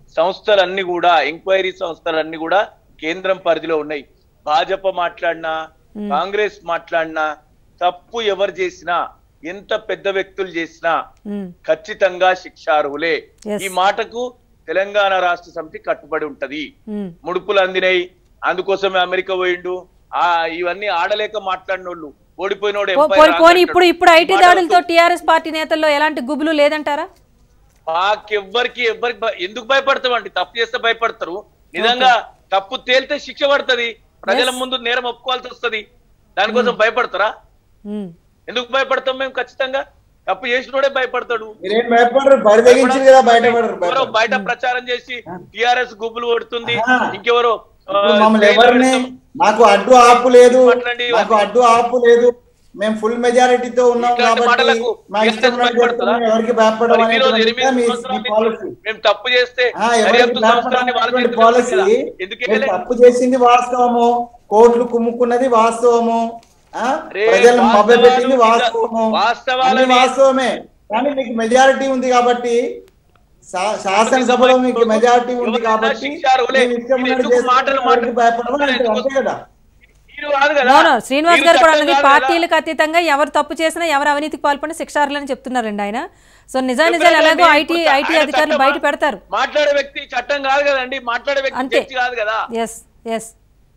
సంస్థలన్నీ కూడా ఎంక్వైరీ సంస్థలన్నీ కూడా కేంద్రం పరిధిలో ఉన్నాయి భాజపా మాట్లాడినా కాంగ్రెస్ మాట్లాడినా తప్పు ఎవరు చేసినా ఎంత పెద్ద వ్యక్తులు చేసినా ఉమ్, ఖచ్చితంగా శిక్షార్హులే Yes. ఈ మాటకు తెలంగాణ రాష్ట్ర సమితి కట్టుబడి ఉంటది ఉమ్. ముడుపులు అందినాయి అందుకోసమే అమెరికా పోయిండు ఆ ఇవన్నీ ఆడలేక మాట్లాడినోళ్ళు ఓడిపోయినోడు పో- empire పోనీ పోనీ రాంగ్ ఇప్పుడు ఇప్పుడు ఐటీ అంటాడు. దాడులతో టీఆర్ఎస్ పార్టీ నేతల్లో ఎలాంటి గుబులు లేదంటారా మాకెవ్వరికి ఎవ్వరికి భయ- ఎందుకు భయపడతామండి తప్పు చేస్తే భయపడతారు నిజంగా తప్పు తేలితే శిక్ష పడుతుంది ప్రజల ముందు నేరం ఒప్పుకోవాల్సి వస్తది దానికోసం భయపడతారా ఉమ్, ఎందుకు భయపడతాం మేము ఖచ్చితంగా తప్పు చేసినోడే భయపడతాడు మీరేం భయపడరు బరి తెగించారు కదా బయటపడరు ఎవరో భయపడరు. బయట ప్రచారం చేసి టిఆర్ఎస్ గుబ్బులు కొడుతుంది ఆహా. ఇంకెవరో ఆ, ఇప్పుడు మమ్మల్ని జైల్లో ఎవరిని పెడతాం. మాకు అడ్డు ఆపు లేదు మాట్లాడి మాకు అడ్డు ఆపు లేదు మేము ఫుల్ మెజారిటీతో ఉన్నాం ఇట్లాంటి కాబట్టి మాటలకు మా ఇష్టం ఎవరికి ఉన్నట్టు భయపడతారా? చేస్తాం, ఎవరికి భయపడడం మరి ఈరోజు అనేటువంటిది ఎనిమిది మీ- సంవత్సరాల మీ పాలసీ నుంచి మేము తప్పు చేస్తే ఆ, ఎవరికి దర్యాప్తు సంవత్సరాన్ని వాళ్ళ భయపడడం చేతిలో పాలసీ ఉంది కదా. ఎందుకు మీరు వేయలే? తప్పు చేసింది వాస్తవము కోట్లు కుమ్ముకున్నది వాస్తవము ఆ? అరే, ప్రజలను వాస్తవాలు మభ్యపెట్టింది నిజ- వాస్తవము వాస్తవాలని- అన్ని వాస్తవమే కానీ మీకు మెజారిటీ ఉంది కాబట్టి శా- శాసనసభలో మీకు మెజారిటీ ఉంది ఎవరైనా కాబట్టి శిక్షార్హులే. మీరు ఇష్టం మీరు ఉన్నట్టు ఎందుకు చేస్తే మాటలు ఎవరికి మాట్లాడు- భయపడమని అంటారు. ఎందుకు అంతే కదా మీరు కాదు కదా. నో నో శ్రీనివాస్ మీరు గారు కూడా చట్టం అన్నది కాదు కదా. పార్టీలకు అతీతంగా ఎవరు తప్పు చేసినా ఎవరు అవినీతికి పాల్పడినా శిక్షార్హులని చెప్తున్నారండి ఆయన సో నిజా నిజాలు చెప్పలేదండి. ఎలాగో ఐటీ ఇప్పుడు ఐటీ ఆయన అధికారులు చట్టమా? బయట పెడతారు మాట్లాడే వ్యక్తి చట్టం కాదు కదండి మాట్లాడే వ్యక్తి అంతే. జడ్జి కాదు కదా ఎస్ ఎస్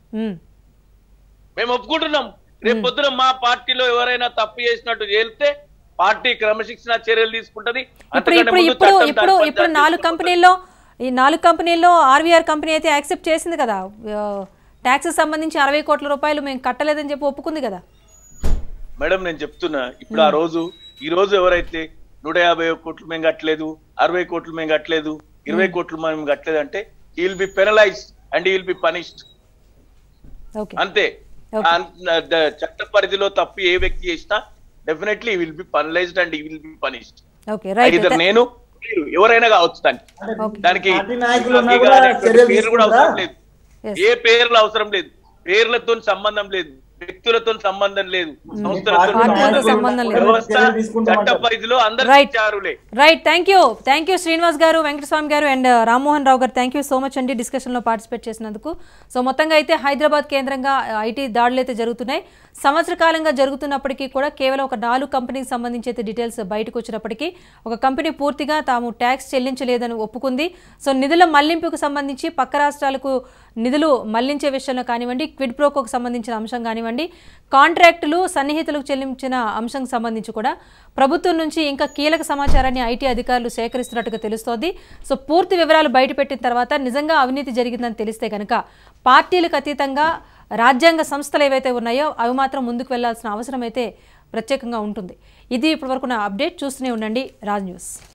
మేము ఒప్పుకుంటున్నాం రేపు పొద్దున మా పార్టీలో ఎవరైనా తప్పు చేసినట్టు చేస్తే పార్టీ క్రమశిక్షణ చర్యలు తీసుకుంటది ఇప్పుడు అంతకంటే ఇప్పుడు ముందు ఇప్పుడు చట్టం ఇప్పుడు దాని ఇప్పుడు పని నాలుగు చేసుకుంటుంది. కంపెనీల్లో ఈ నాలుగు కంపెనీల్లో ఆర్వీఆర్ కంపెనీ అయితే యాక్సెప్ట్ చేసింది కదా ట్యాక్స్ సంబంధించి అరవై కోట్ల రూపాయలు మేము కట్టలేదని చెప్పి ఒప్పుకుంది కదా మేడం నేను చెప్తున్నా ఇప్పుడు ఆ రోజు ఈ రోజు ఎవరైతే నూట యాభై ఒక్క కోట్లు మేము కట్టలేదు అరవై కోట్లు మేము కట్టలేదు ఇరవై కోట్లు మేము కట్టలేదు అంటే he will be penalized and he will be punished okay అంతే Okay. ఆ, ద- చట్ట పరిధిలో తప్పు ఏ వ్యక్తి చేసినా definitely will be penalized and he will be punished okay right ఇద్దరు నేను మీరు ఎవరైనా కావచ్చు దానికి ఓకే దానికి పార్టీ నాయకులు ఉన్నా నాకు కూడా అనేటువంటి చర్యలు పేర్లు కూడా తీసుకుంటారా? అవసరం లేదు Yes. ఏ పేర్లు అవసరం లేదు పేర్లతో సంబంధం లేదు వ్యక్తులతో సంబంధం లేదు సంస్థలతో పార్టీ పార్టీలతో సంబంధం సంబంధం లేదు లేదు. వ్యవస్థ చర్యలు తీసుకుంటామంటారు. చట్ట పరిధిలో అందరూ Right. ఇచ్చారులే right thank you thank you Srinivas గారు వెంకటస్వామి గారు అండ్ రామ్మోహన్ రావు గారు థ్యాంక్ యూ సో మచ్ అండి డిస్కషన్లో పార్టిసిపేట్ చేసినందుకు సో మొత్తంగా అయితే హైదరాబాద్ కేంద్రంగా ఐటీ దాడులు అయితే జరుగుతున్నాయి సంవత్సర కాలంగా జరుగుతున్నప్పటికీ కూడా కేవలం ఒక నాలుగు కంపెనీకి సంబంధించి అయితే డీటెయిల్స్ బయటకు వచ్చినప్పటికీ ఒక కంపెనీ పూర్తిగా తాము ట్యాక్స్ చెల్లించలేదని ఒప్పుకుంది సో నిధుల మళ్లింపుకు సంబంధించి పక్క రాష్ట్రాలకు నిధులు మళ్లించే విషయంలో కానివ్వండి క్విడ్ ప్రోకోకు సంబంధించిన అంశం కానివ్వండి కాంట్రాక్టులు సన్నిహితులకు చెల్లించిన అంశం సంబంధించి కూడా ప్రభుత్వం నుంచి ఇంకా కీలక సమాచారాన్ని ఐటీ అధికారులు సేకరిస్తున్నట్టుగా తెలుస్తోంది సో పూర్తి వివరాలు బయటపెట్టిన తర్వాత నిజంగా అవినీతి జరిగిందని తెలిస్తే కనుక పార్టీలకు అతీతంగా రాజ్యాంగ సంస్థలు ఏవైతే ఉన్నాయో అవి మాత్రం ముందుకు వెళ్లాల్సిన అవసరం అయితే ప్రత్యేకంగా ఉంటుంది ఇది ఇప్పటివరకు నా అప్డేట్ చూస్తూనే ఉండండి రాజ్ న్యూస్